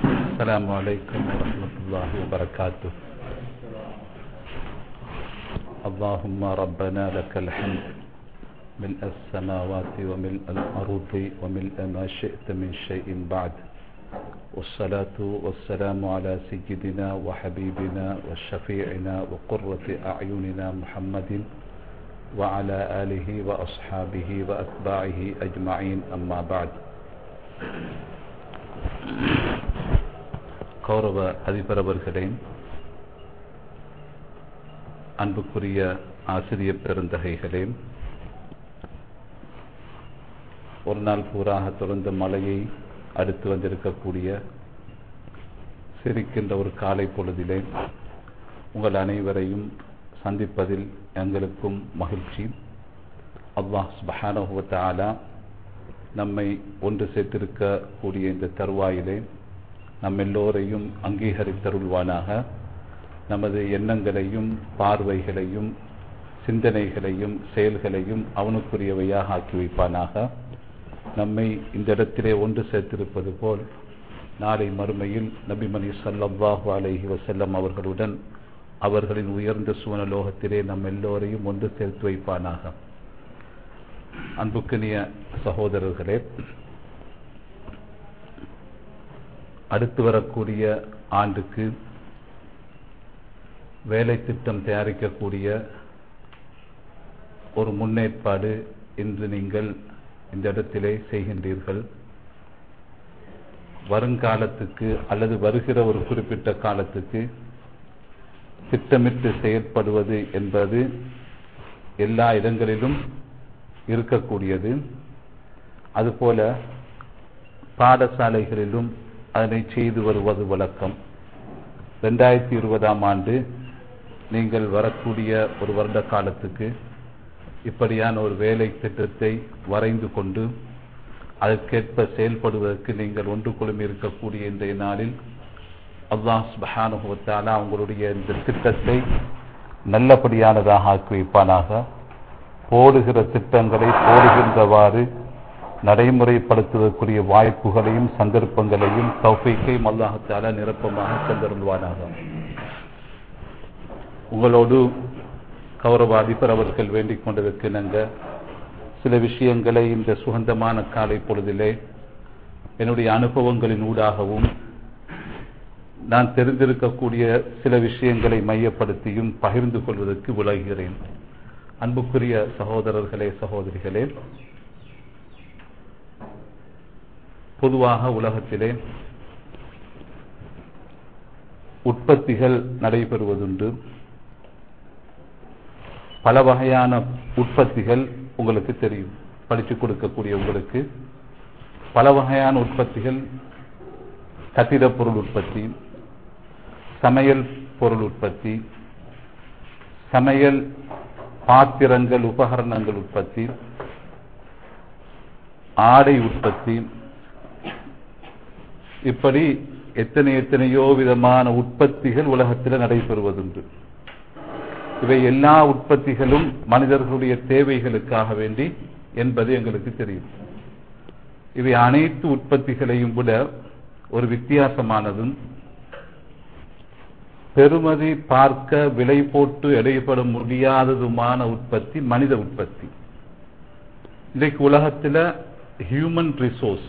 السلام عليكم ورحمة الله وبركاته اللهم ربنا لك الحمد ملء السماوات وملء الأرض وملء ما شئت من شيء بعد والصلاة والسلام على سيدنا وحبيبنا وشفيعنا وقرة أعيننا محمد وعلى آله وأصحابه وأتباعه أجمعين أما بعد கௌரவ அதிபர் அவர்களே அன்புக்குரிய ஆசிரியர் பெருந்தகைகளே ஒரு நாள் பூராக தொடர்ந்த மழையை அடுத்து வந்திருக்கக்கூடிய சிரிக்கின்ற ஒரு காலை பொழுதிலே உங்கள் அனைவரையும் சந்திப்பதில் எங்களுக்கும் மகிழ்ச்சி அல்லாஹ் சுபஹானஹுவத்தாலா நம்மை ஒன்று சேர்த்திருக்கக்கூடிய இந்த தருவாயிலே நம் எல்லோரையும் அங்கீகரித்தருள்வானாக நமது எண்ணங்களையும் பார்வைகளையும் சிந்தனைகளையும் செயல்களையும் அவனுக்குரியவையாக ஆக்கி வைப்பானாக நம்மை இந்த இடத்திலே ஒன்று சேர்த்திருப்பது போல் நாளை மறுமையில் நபிமணி சல்லாஹு அலஹி வசல்லம் அவர்களுடன் அவர்களின் உயர்ந்த சுவனலோகத்திலே நம் எல்லோரையும் ஒன்று சேர்த்து வைப்பானாக அன்புக்கினிய சகோதரர்களே அடுத்து வரக்கூடிய ஆண்டுக்கு வேலை திட்டம் தயாரிக்கக்கூடிய ஒரு முன்னேற்பாடு இன்று நீங்கள் இந்த இடத்திலே செய்கின்றீர்கள் வருங்காலத்துக்கு அல்லது வருகிற ஒரு குறிப்பிட்ட காலத்துக்கு திட்டமிட்டு செயற்படுவது என்பது எல்லா இடங்களிலும் இருக்கக்கூடியது அதுபோல பாடசாலைகளிலும் அதனை செய்து வருவது வழக்கம் ரெண்டாயிரத்தி இருபதாம் ஆண்டு நீங்கள் வரக்கூடிய ஒரு வருட காலத்துக்கு இப்படியான ஒரு வேலை திட்டத்தை வரைந்து கொண்டு அதற்கேற்ப செயல்படுவதற்கு நீங்கள் ஒன்று குழுமி இருக்கக்கூடிய இந்த நாளில் அல்லாஹ் சுபஹானுபவத்தாலா அவங்களுடைய இந்த திட்டத்தை நல்லபடியானதாக ஆக்கி வைப்பானாக போடுகிற திட்டங்களை போடுகின்றவாறு நடைமுறைப்படுத்துவதற்குரிய வாய்ப்புகளையும் சந்தர்ப்பங்களையும் தௌஃபைக்கையும் அல்லாஹத்தால நிரப்பமாக தந்தருள்வானாக உங்களோடு கௌரவ அதிபர் அவர்கள் வேண்டிக் கொண்டதற்கு நாங்கள் சில விஷயங்களை இந்த சுகந்தமான காலை பொழுதிலே என்னுடைய அனுபவங்களின் ஊடாகவும் நான் தெரிந்திருக்கக்கூடிய சில விஷயங்களை மையப்படுத்தியும் பகிர்ந்து கொள்வதற்கு விலகுகிறேன் அன்புக்குரிய சகோதரர்களே சகோதரிகளே பொதுவாக உலகத்திலே உற்பத்திகள் நடைபெறுவதுண்டு பல வகையான உற்பத்திகள் உங்களுக்கு தெரியும் படித்து கொடுக்கக்கூடிய உங்களுக்கு பல வகையான உற்பத்திகள் கட்டிடப் பொருள் உற்பத்தி சமையல் பொருள் உற்பத்தி சமையல் பாத்திரங்கள் உபகரணங்கள் உற்பத்தி ஆடை உற்பத்தி இப்படி எத்தனை எத்தனையோ விதமான உற்பத்திகள் உலகத்தில் நடைபெறுவதுண்டு இவை எல்லா உற்பத்திகளும் மனிதர்களுடைய தேவைகளுக்காக வேண்டி என்பது எங்களுக்கு தெரியும் இவை அனைத்து உற்பத்திகளையும் விட ஒரு வித்தியாசமானதும் பெருமதி பார்க்க விலை போட்டு எடைபட முடியாததுமான உற்பத்தி மனித உற்பத்தி இன்றைக்கு உலகத்தில் ஹியூமன் ரிசோர்ஸ்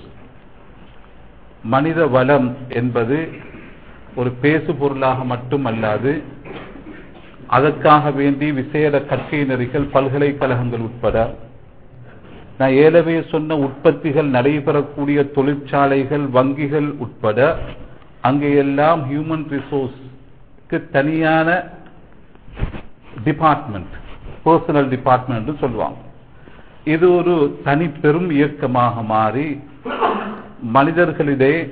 மனித வளம் என்பது ஒரு பேசு பொருளாக மட்டும் அல்லாது அதற்காக வேண்டி விசேட கற்கை நெறிகள் பல்கலைக்கழகங்கள் உட்பட நான் ஏலவே சொன்ன உற்பத்திகள் நடைபெறக்கூடிய தொழிற்சாலைகள் வங்கிகள் உட்பட அங்கெல்லாம் ஹியூமன் ரிசோர்ஸ்க்கு தனியான டிபார்ட்மெண்ட் பர்சனல் டிபார்ட்மெண்ட் சொல்லுவாங்க இது ஒரு தனி பெரும் இயக்கமாக மாறி மனிதர்களிடையே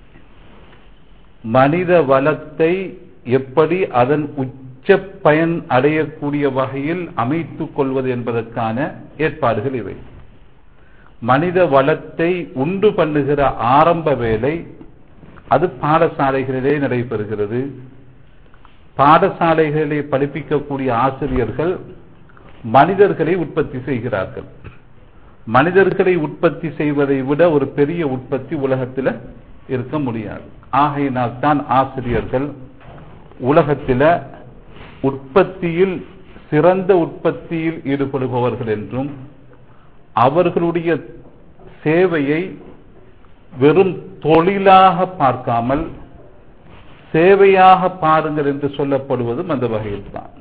மனித வளத்தை எப்படி அதன் உச்ச பயன் அடையக்கூடிய வகையில் அமைத்துக் கொள்வது என்பதற்கான ஏற்பாடுகள் இவை மனித வளத்தை உண்டு பண்ணுகிற ஆரம்ப வேலை அது பாடசாலைகளிலே நடைபெறுகிறது பாடசாலைகளிலே படிப்பிக்கக்கூடிய ஆசிரியர்கள் மனிதர்களை உற்பத்தி செய்கிறார்கள் மனிதர்களை உற்பத்தி செய்வதை விட ஒரு பெரிய உற்பத்தி உலகத்தில் இருக்க முடியாது ஆகையினால் தான் ஆசிரியர்கள் உலகத்தில உற்பத்தியில் சிறந்த உற்பத்தியில் ஈடுபடுபவர்கள் என்றும் அவர்களுடைய சேவையை வெறும் தொழிலாக பார்க்காமல் சேவையாக பாருங்கள் என்று சொல்லப்படுவதும் அந்த வகையில் தான்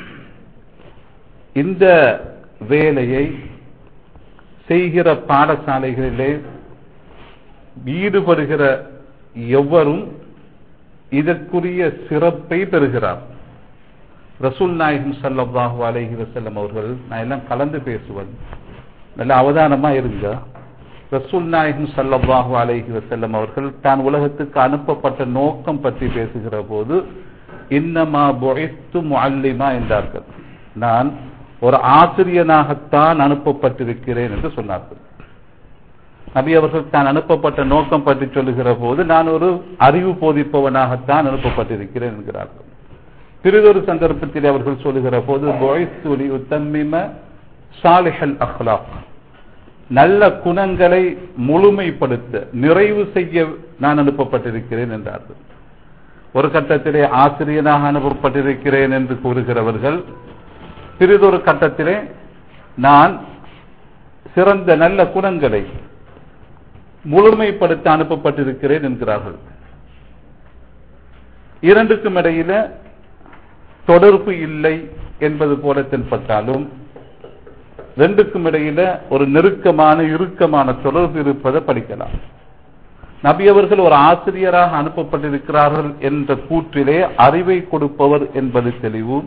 இந்த வேலையை செய்கிற பாடசாலைகளிலே ஈடுபடுகிற எவரும் இதற்குரிய சிறப்பை பெறுகிறார் ரசூல் நாயகம் சல்லாஹு அலைஹி வசல்லம் அவர்கள் நான் எல்லாம் கலந்து பேசுவேன் நல்ல அவதானமா இருங்க ரசூல் நாயகம் சல்லாஹு அலைஹி வசல்லம் அவர்கள் தான் உலகத்துக்கு அனுப்பப்பட்ட நோக்கம் பற்றி பேசுகிற போது இன்னமா பொய்த்து முல்லிமா என்றார்கள் நான் ஒரு ஆசிரியனாகத்தான் அனுப்பப்பட்டிருக்கிறேன் என்று சொன்னார்கள் நபி அவர்கள் தான் அனுப்பப்பட்ட நோக்கம் பற்றி சொல்லுகிற போது நான் ஒரு அறிவு போதிப்பவனாகத்தான் அனுப்பப்பட்டிருக்கிறேன் என்கிறார்கள் பிறிதொரு சந்தர்ப்பத்தில் அவர்கள் சொல்லுகிற போது பொய்த்துலி உத்தம்மிம சாலிஹல் அஹ்லாக் நல்ல குணங்களை முழுமைப்படுத்த நிறைவு செய்ய நான் அனுப்பப்பட்டிருக்கிறேன் என்றார்கள் ஒரு கட்டத்திலே ஆசிரியனாக அனுப்பப்பட்டிருக்கிறேன் என்று கூறுகிறவர்கள் பிறிதொரு கட்டத்திலே நான் சிறந்த நல்ல குணங்களை முழுமைப்படுத்த அனுப்பப்பட்டிருக்கிறேன் என்கிறார்கள் இரண்டுக்கும் இடையில தொடர்பு இல்லை என்பது போல தென்பட்டாலும் ரெண்டுக்கும் இடையில ஒரு நெருக்கமான இறுக்கமான தொடர்பு இருப்பதை படிக்கலாம் நபி அவர்கள் ஒரு ஆசிரியராக அனுப்பப்பட்டிருக்கிறார்கள் என்ற கூற்றிலே அறிவை கொடுப்பவர் என்பது தெளிவும்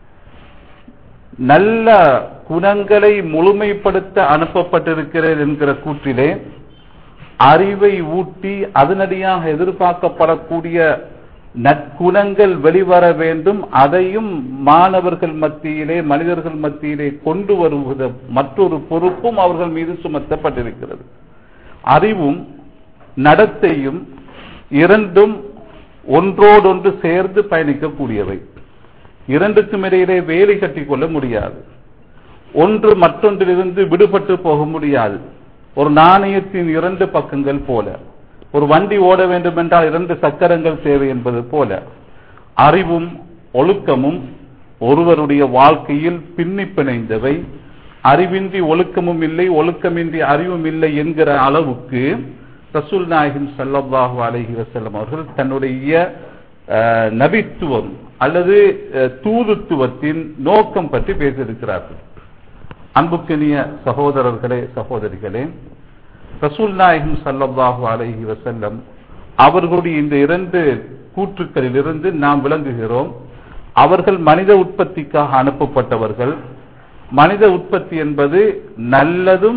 நல்ல குணங்களை முழுமைப்படுத்த அனுப்பப்பட்டிருக்கிறேன் என்கிற கூற்றிலே அறிவை ஊட்டி அதனடியாக எதிர்பார்க்கப்படக்கூடிய நற்குணங்கள் வெளிவர வேண்டும் அதையும் மாணவர்கள் மத்தியிலே மனிதர்கள் மத்தியிலே கொண்டு வருவது மற்றொரு பொறுப்பும் அவர்கள் மீது சுமத்தப்பட்டிருக்கிறது அறிவும் நடத்தையும் இரண்டும் ஒன்றோடொன்று சேர்ந்து பயணிக்கக்கூடியவை இரண்டுக்கும் இடையிலே வேலை கட்டிக்கொள்ள முடியாது ஒன்று மற்றொன்றிலிருந்து விடுபட்டு போக முடியாது ஒரு நாணயத்தின் இரண்டு பக்கங்கள் போல ஒரு வண்டி ஓட வேண்டும் என்றால் இரண்டு சக்கரங்கள் தேவை என்பது போல அறிவும் ஒழுக்கமும் ஒருவருடைய வாழ்க்கையில் பின்னி பிணைந்தவை அறிவின்றி ஒழுக்கமும் இல்லை ஒழுக்கமின்றி அறிவும் இல்லை என்கிற அளவுக்கு ரசூல் நாயகம் சல்லாஹு அலஹி வசல்லம் அவர்கள் தன்னுடைய நபித்துவம் அல்லது தூதுத்துவத்தின் நோக்கம் பற்றி பேசியிருக்கிறார்கள் அன்புக்கினிய சகோதரர்களே சகோதரிகளே ரசூல் நாயகம் சல்லாஹூ அலஹி வசல்லம் அவர்களுடைய இந்த இரண்டு கூற்றுக்களில் இருந்து நாம் விளங்குகிறோம் அவர்கள் மனித உற்பத்திக்காக அனுப்பப்பட்டவர்கள் மனித உற்பத்தி என்பது நல்லதும்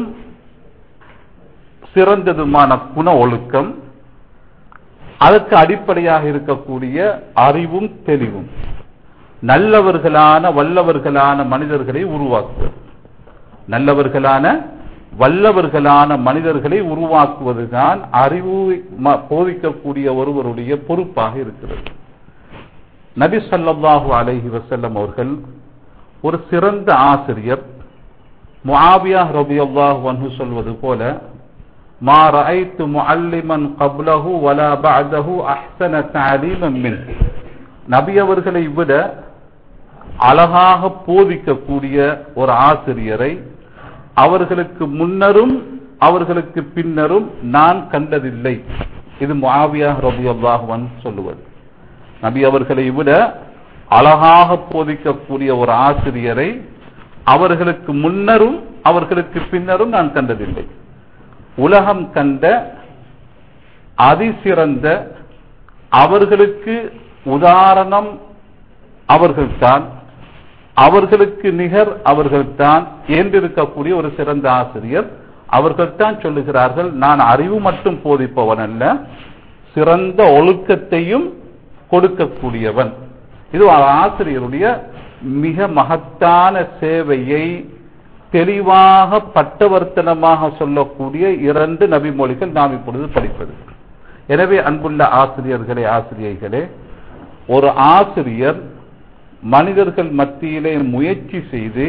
சிறந்ததுமான குண ஒழுக்கம் அதற்கு அடிப்படையாக இருக்கக்கூடிய அறிவும் தெளிவும் நல்லவர்களான வல்லவர்களான மனிதர்களை உருவாக்குவது நல்லவர்களான வல்லவர்களான மனிதர்களை உருவாக்குவதுதான் அறிவு போதிக்கக்கூடிய ஒருவருடைய பொறுப்பாக இருக்கிறது நபி சல்லாஹூ அலஹி வசல்லம் அவர்கள் ஒரு சிறந்த ஆசிரியர் முஆவியா ரபியல்லாஹு அன்ஹு சொல்வது போல மா ரஐத்து முஅல்லிமன் கப்லஹு வலா பஅதஹு அஹ்ஸன தஅலீமன் மின் நபி அவர்களை விட அழகாக போதிக்கக்கூடிய ஒரு ஆசிரியரை அவர்களுக்கு முன்னரும் அவர்களுக்கு பின்னரும் நான் கண்டதில்லை இது முஆவியா ரபியல்லாஹுவன் சொல்லுவது நபி அவர்களை விட அழகாக போதிக்கக்கூடிய ஒரு ஆசிரியரை அவர்களுக்கு முன்னரும் அவர்களுக்கு பின்னரும் நான் கண்டதில்லை உலகம் கண்ட அதிசிறந்த அவர்களுக்கு உதாரணம் அவர்கள்தான் அவர்களுக்கு நிகர் அவர்கள்தான் என்றிருக்கக்கூடிய ஒரு சிறந்த ஆசிரியர் அவர்கள்தான் சொல்லுகிறார்கள் நான் அறிவு மட்டும் போதிப்பவன் அல்ல சிறந்த ஒழுக்கத்தையும் கொடுக்கக்கூடியவன் இது ஆசிரியருடைய மிக மகத்தான சேவையை தெளிவாக பட்டவர்த்தனமாக சொல்லக்கூடிய இரண்டு நபிமொழிகள் நாம் இப்பொழுது படிப்பது எனவே அன்புள்ள ஆசிரியர்களே ஆசிரியர்களே ஒரு ஆசிரியர் மனிதர்கள் மத்தியிலே முயற்சி செய்து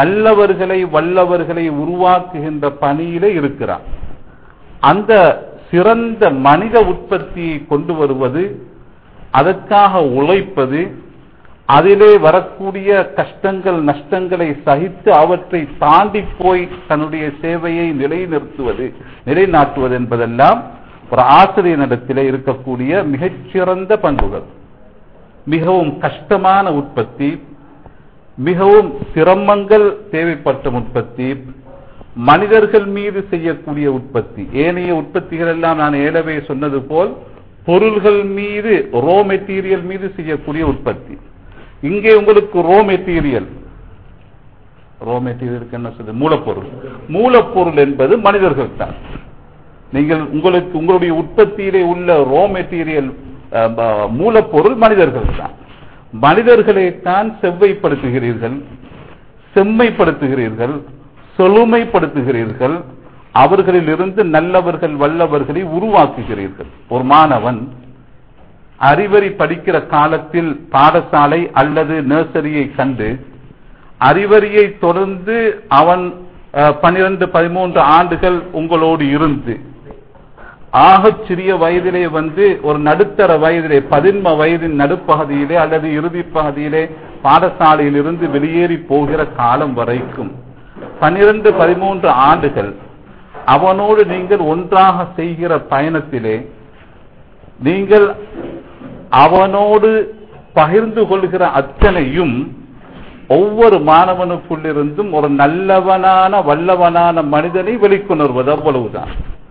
நல்லவர்களை வல்லவர்களை உருவாக்குகின்ற பணியிலே இருக்கிறார் அந்த சிறந்த மனித உற்பத்தியை கொண்டு வருவது அதற்காக உழைப்பது அதிலே வரக்கூடிய கஷ்டங்கள் நஷ்டங்களை சகித்து அவற்றை தாண்டி போய் தன்னுடைய சேவையை நிலைநிறுத்துவது நிலைநாட்டுவது என்பதெல்லாம் ஒரு ஆசிரியனிடத்திலே இருக்கக்கூடிய மிகச்சிறந்த பண்புகள் மிகவும் கஷ்டமான உற்பத்தி மிகவும் சிரமங்கள் தேவைப்பட்ட உற்பத்தி மனிதர்கள் மீது செய்யக்கூடிய உற்பத்தி ஏனைய உற்பத்திகள் எல்லாம் நான் ஏலவே சொன்னது போல் பொருள்கள் மீது ரோ மெட்டீரியல் மீது செய்யக்கூடிய உற்பத்தி இங்கே உங்களுக்கு ரோ மெட்டீரியல் ரோ மெட்டீரியலுக்கு என்ன சொல்றது மூலப்பொருள் மூலப்பொருள் என்பது மனிதர்கள் தான் நீங்கள் உங்களுக்கு உங்களுடைய உற்பத்தியிலே உள்ள ரோ மெட்டீரியல் மூலப்பொருள் மனிதர்கள் தான் மனிதர்களை தான் செவ்வைப்படுத்துகிறீர்கள் செம்மைப்படுத்துகிறீர்கள் செழுமைப்படுத்துகிறீர்கள் அவர்களில் இருந்து நல்லவர்கள் வல்லவர்களை உருவாக்குகிறீர்கள் ஒரு மாணவன் அறிவறி படிக்கிற காலத்தில் பாடசாலை அல்லது நர்சரியை கண்டு அறிவறியை தொடர்ந்து அவன் பனிரெண்டு பதிமூன்று ஆண்டுகள் உங்களோடு இருந்து ஆகச் சிறிய வயதிலே வந்து ஒரு நடுத்தர வயதிலே பதின்ம வயதின் நடுப்பகுதியிலே அல்லது இறுதி பகுதியிலே பாடசாலையில் இருந்து வெளியேறி போகிற காலம் வரைக்கும் பனிரெண்டு பதிமூன்று ஆண்டுகள் அவனோடு நீங்கள் ஒன்றாக செய்கிற பயணத்திலே நீங்கள் அவனோடு பகிர்ந்து கொள்கிற அத்தனையும் ஒவ்வொரு மாணவனுக்குள்ளிருந்தும் ஒரு நல்லவனான வல்லவனான மனிதனை வெளிக்கொணர்வது அவ்வளவுதான்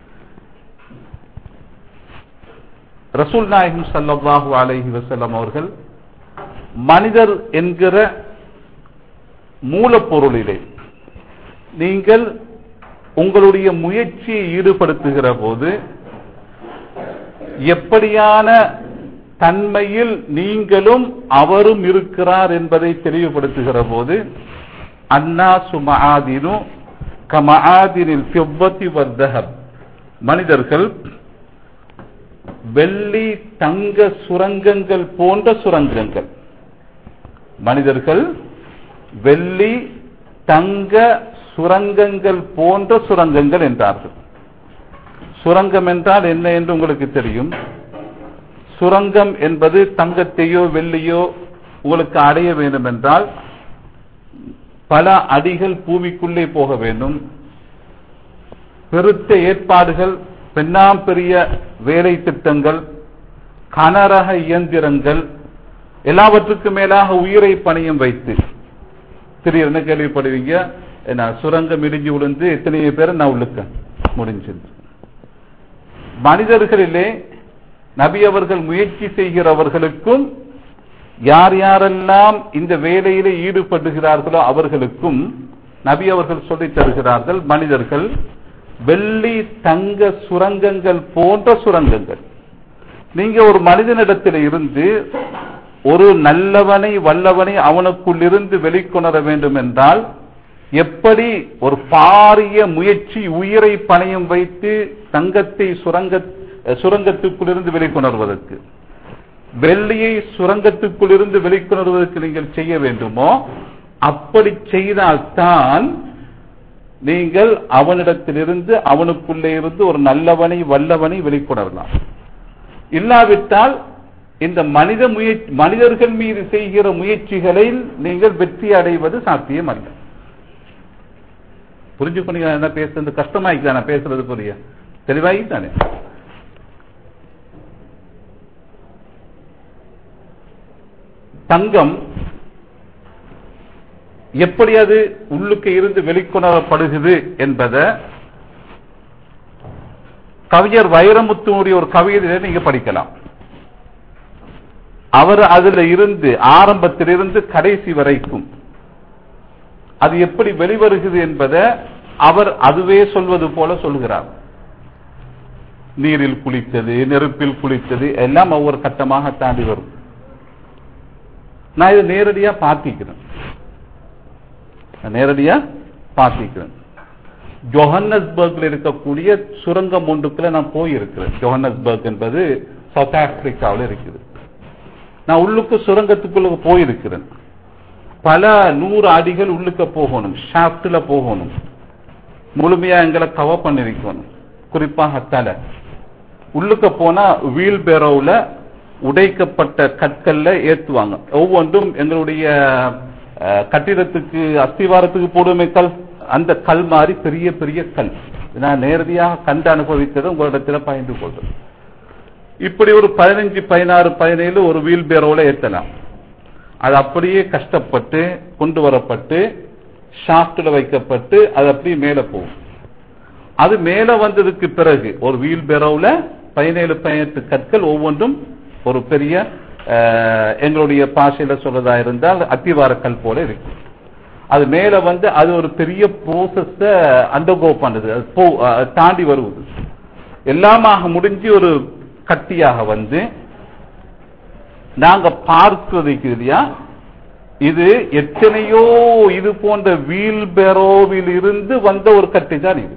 ரசூல் நாயகம் சல்லாஹூ அலஹி வசல்லம் அவர்கள் மனிதர் என்கிற மூலப்பொருளிலே நீங்கள் உங்களுடைய முயற்சியை ஈடுபடுத்துகிற போது எப்படியான தன்மையில் நீங்களும் அவரும் இருக்கிறார் என்பதை தெளிவுபடுத்துகிற போது அன்னா சுமாதினு கமாதினில் செவ்வத்தி வர்தகர் மனிதர்கள் வெள்ளி தங்க சுரங்கங்கள் போன்ற சுரங்கங்கள் மனிதர்கள் வெள்ளி தங்க சுரங்கங்கள் போன்ற சுரங்கங்கள் என்றார்கள் சுரங்கம் என்றால் என்ன என்று உங்களுக்கு தெரியும் சுரங்கம் என்பது தங்கத்தையோ வெள்ளியோ உங்களுக்கு அடைய வேண்டும் என்றால் பல அடிகள் பூமிக்குள்ளே போக வேண்டும் பெருத்த ஏற்பாடுகள் பெண்ணாம் பெரிய வேலை திட்டங்கள் கனரக இயந்திரங்கள் எல்லாவற்றுக்கும் மேலாக உயிரை பணியும் வைத்து திடீர்னு கேள்விப்படுவீங்க என்ன சுரங்கம் இடிஞ்சு விழுந்து எத்தனையோ பேர் நான் உள்ளுக்க முடிஞ்சது மனிதர்களிலே நபி அவர்கள் முயற்சி செய்கிறவர்களுக்கும் யார் யாரெல்லாம் இந்த வேலையிலே ஈடுபடுகிறார்களோ அவர்களுக்கும் நபி அவர்கள் சொல்லித் தருகிறார்கள் மனிதர்கள் வெள்ளி தங்க சுரங்கங்கள் போன்ற சுரங்கங்கள் நீங்க ஒரு மனிதனிடத்தில் இருந்து ஒரு நல்லவனை வல்லவனை அவனுக்குள் இருந்து வெளிக்கொணர வேண்டும் என்றால் எப்படி ஒரு பாரிய முயற்சி உயிரை பணையம் வைத்து தங்கத்தை சுரங்க சுரங்கத்துக்குள் இருந்து வெளிக்கொணர்வதற்கு வெள்ளியை சுரங்கத்துக்குள் இருந்து வெளிக்கொணர்வதற்கு நீங்கள் செய்ய வேண்டுமோ அப்படி செய்தால்தான் நீங்கள் அவனிடத்திலிருந்து அவனுக்குள்ளே இருந்து ஒரு நல்லவனை வல்லவனை வெளிக்கொணரலாம் இல்லாவிட்டால் இந்த மனித முயற்சி மனிதர்கள் மீது செய்கிற முயற்சிகளில் நீங்கள் வெற்றி அடைவது சாத்தியம் அல்ல புரிஞ்சு பண்ணி என்ன பேசுறது கஷ்டமாயிக்கு நான் பேசுறது புரிய தெளிவாகித்தானே தங்கம் எப்படி அது உள்ளுக்கு இருந்து வெளிக்கொணரப்படுகிறது என்பதை கவிஞர் வைரமுத்துடைய ஒரு கவிதையில நீங்க படிக்கலாம் அவர் அதுல இருந்து ஆரம்பத்திலிருந்து கடைசி வரைக்கும் அது எப்படி வெளிவருகிறது என்பதை அவர் அதுவே சொல்வது போல சொல்கிறார் நீரில் குளித்தது நெருப்பில் குளித்தது எல்லாம் ஒவ்வொரு கட்டமாக தாண்டி வரும் நான் இதை நேரடியா பார்த்திக்கிறேன் நேரடியா பார்த்திக்கிறேன் ஜோஹன்னஸ்பர்க்ல இருக்கக்கூடிய சுரங்கம் ஒன்றுக்குள்ள நான் போயிருக்கிறேன் ஜோஹன்னஸ்பர்க் என்பது சவுத் ஆப்பிரிக்காவில் இருக்குது நான் உள்ளுக்கு சுரங்கத்துக்குள்ள போயிருக்கிறேன் பல நூறு அடிகள் உள்ளுக்க போகணும் ஷாப்ட்ல போகணும் முழுமையா எங்களை கவர் பண்ணிருக்கணும் குறிப்பாக தலை உள்ளுக்க போனா வீல் பேரோவுல உடைக்கப்பட்ட கற்கள்ல ஏத்துவாங்க ஒவ்வொன்றும் எங்களுடைய அஹ், கட்டிடத்துக்கு அஸ்திவாரத்துக்கு போடுமே கல் அந்த கல் மாதிரி பெரிய பெரிய கல் நான் நேரடியாக கண்டு அனுபவித்ததை உங்களிடத்துல பகிர்ந்து கொள்றேன் இப்படி ஒரு பதினஞ்சு பதினாறு பதினேழு ஒரு வீல் பேரோல ஏத்தலாம் அது அப்படியே கஷ்டப்பட்டு கொண்டு வரப்பட்டு ஷாஃப்ட்ல வைக்கப்பட்டு அது அப்படியே மேல போகும் அது மேல வந்ததுக்கு பிறகு ஒரு வீல் பேரோல பதினேழு பதினெட்டு கற்கள் ஒவ்வொன்றும் ஒரு பெரிய அஹ், எங்களுடைய பாஷையில சொல்றதா இருந்தால் அத்திவார கல் போல இருக்கு அது மேல வந்து அது ஒரு பெரிய ப்ரோசஸ அண்டர்கோ பண்ணுது அது போ- அஹ், தாண்டி வருவது எல்லாமாக முடிஞ்சு ஒரு கட்டியாக வந்து நாங்க பார்க்கிறதுக்கு இல்லையா இது எத்தனையோ இது போன்ற வீல் பெரோவில் இருந்து வந்த ஒரு கட்டி தான் இது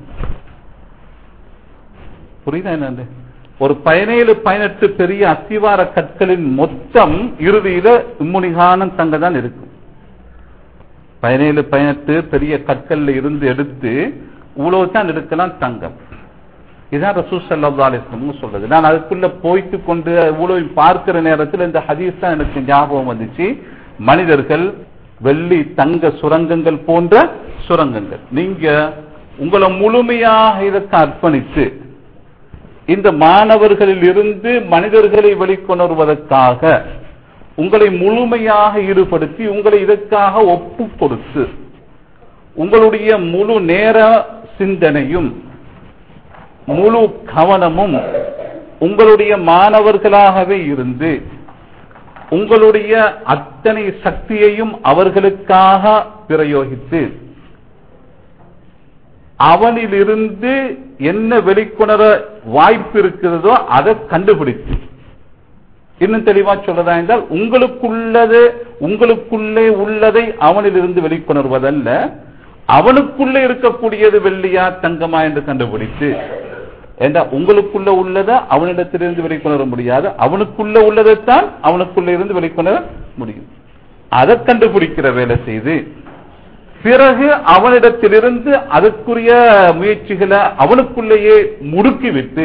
புரியுதா என்னது ஒரு பதினேழு பதினெட்டு பெரிய அத்திவார கற்களின் மொத்தம் இறுதியில இம்முனிகானம் தங்க தான் இருக்கும் பதினேழு பதினெட்டு பெரிய கற்கள்ல இருந்து எடுத்து இவ்வளவு தான் எடுக்கலாம் தங்கம் இதான் ரசூல் ஸல்லல்லாஹு அலைஹி வஸல்லம் சொல்றது நான் அதுக்குள்ள போய்த்து கொண்டு இவ்வளவு பார்க்கிற நேரத்தில் இந்த ஹதீஸ் தான் எனக்கு ஞாபகம் வந்துச்சு மனிதர்கள் வெள்ளி தங்க சுரங்கங்கள் போன்ற சுரங்கங்கள் நீங்க உங்களை முழுமையாக இதற்கு அர்ப்பணித்து இந்த மாணவர்களில் இருந்து மனிதர்களை வெளிக்கொணர்வதற்காக உங்களை முழுமையாக ஈடுபடுத்தி உங்களை இதற்காக ஒப்பு கொடுத்து உங்களுடைய முழு நேர சிந்தனையும் முழு கவனமும் உங்களுடைய மாணவர்களாகவே இருந்து உங்களுடைய அத்தனை சக்தியையும் அவர்களுக்காக பிரயோகித்து அவனிலிருந்து என்ன வெளிக்கொணர வாய்ப்பு இருக்கிறதோ அதை கண்டுபிடித்து இன்னும் தெளிவா சொல்லதா என்றால் உங்களுக்குள்ளது உங்களுக்குள்ளே உள்ளதை அவனிலிருந்து வெளிக்கொணர்வதல்ல அவனுக்குள்ளே இருக்கக்கூடியது வெள்ளியா தங்கமா என்று கண்டுபிடித்து ஏண்டா உங்களுக்குள்ள உள்ளதை அவனிடத்திலிருந்து வெளிக்கொணர முடியாது அவனுக்குள்ள உள்ளதைத்தான் அவனுக்குள்ள இருந்து வெளிக்கொணர முடியும் அதை கண்டுபிடிக்கிற வேலை செய்து பிறகு அவனிடத்திலிருந்து அதற்குரிய முயற்சிகளை அவனுக்குள்ளேயே முடுக்கிவிட்டு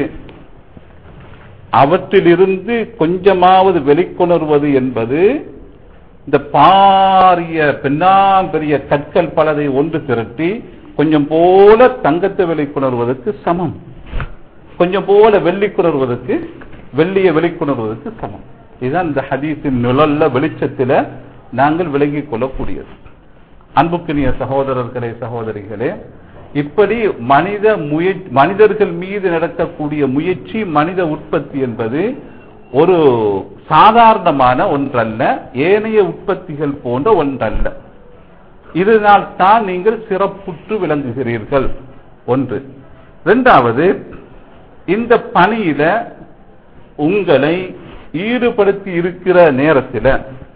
அவற்றிலிருந்து கொஞ்சமாவது வெளிக்கொணர்வது என்பது இந்த பாரிய பெண்ணாம்பெரிய கற்கள் பலதை ஒன்று திரட்டி கொஞ்சம் போல தங்கத்தை வெளிக்கொணர்வதற்கு சமம் கொஞ்சம் போல வெள்ளி குணர்வதற்கு வெள்ளியை வெளிக்கொணர்வதற்கு சமம் இதுதான் இந்த ஹதீஸின் நிழல்ல வெளிச்சத்தில நாங்கள் விளங்கிக் கொள்ளக்கூடியது அன்புக்குரிய சகோதரர்களே சகோதரிகளே இப்படி மனித முயற்சி மனிதர்கள் மீது நடக்கக்கூடிய முயற்சி மனித உற்பத்தி என்பது ஒரு சாதாரணமான ஒன்றல்ல ஏனைய உற்பத்திகள் போன்ற ஒன்றல்ல இதனால் தான் நீங்கள் சிறப்புற்று விளங்குகிறீர்கள் ஒன்று இரண்டாவது இந்த பணியில உங்களை ஈடுபடுத்தி இருக்கிற நேரத்தில்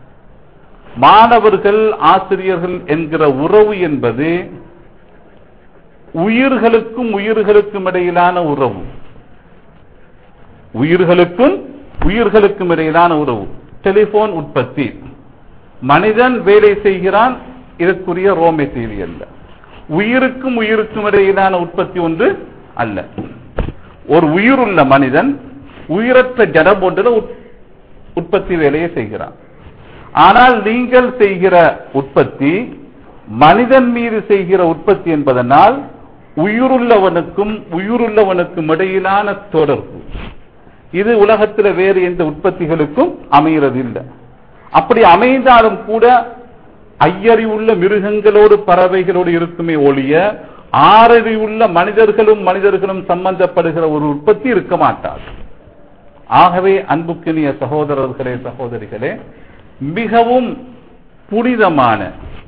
மாணவர்கள் ஆசிரியர்கள் என்கிற உறவு என்பது உயிர்களுக்கும் உயிர்களுக்கும் இடையிலான உறவு உயிர்களுக்கும் உயிர்களுக்கும் இடையிலான உறவு டெலிபோன் உற்பத்தி மனிதன் வேலை செய்கிறான் இதற்குரிய ரோ மெட்டீரியல் உயிருக்கும் உயிருக்கும் இடையிலான உற்பத்தி ஒன்று அல்ல ஒரு உயிருள்ள மனிதன் உயிரற்ற ஜடம் ஒன்றில் உற்பத்தி வேலையை செய்கிறான் ஆனால் நீங்கள் செய்கிற உற்பத்தி மனிதன் மீது செய்கிற உற்பத்தி என்பதனால் உயிருள்ளவனுக்கும் உயிருள்ளவனுக்கும் இடையிலான தொடர்பு இது உலகத்தில் வேறு எந்த உற்பத்திகளுக்கும் அமைகிறது இல்லை அப்படி அமைந்தாலும் கூட ஐயறிவுள்ள மிருகங்களோடு பறவைகளோடு இருக்குமே ஒழிய ஆறறிவுள்ள மனிதர்களும் மனிதர்களும் சம்பந்தப்படுகிற ஒரு உற்பத்தி இருக்க மாட்டாது ஆகவே அன்புக்கினிய சகோதரர்களே சகோதரிகளே மிகவும் புனிதமான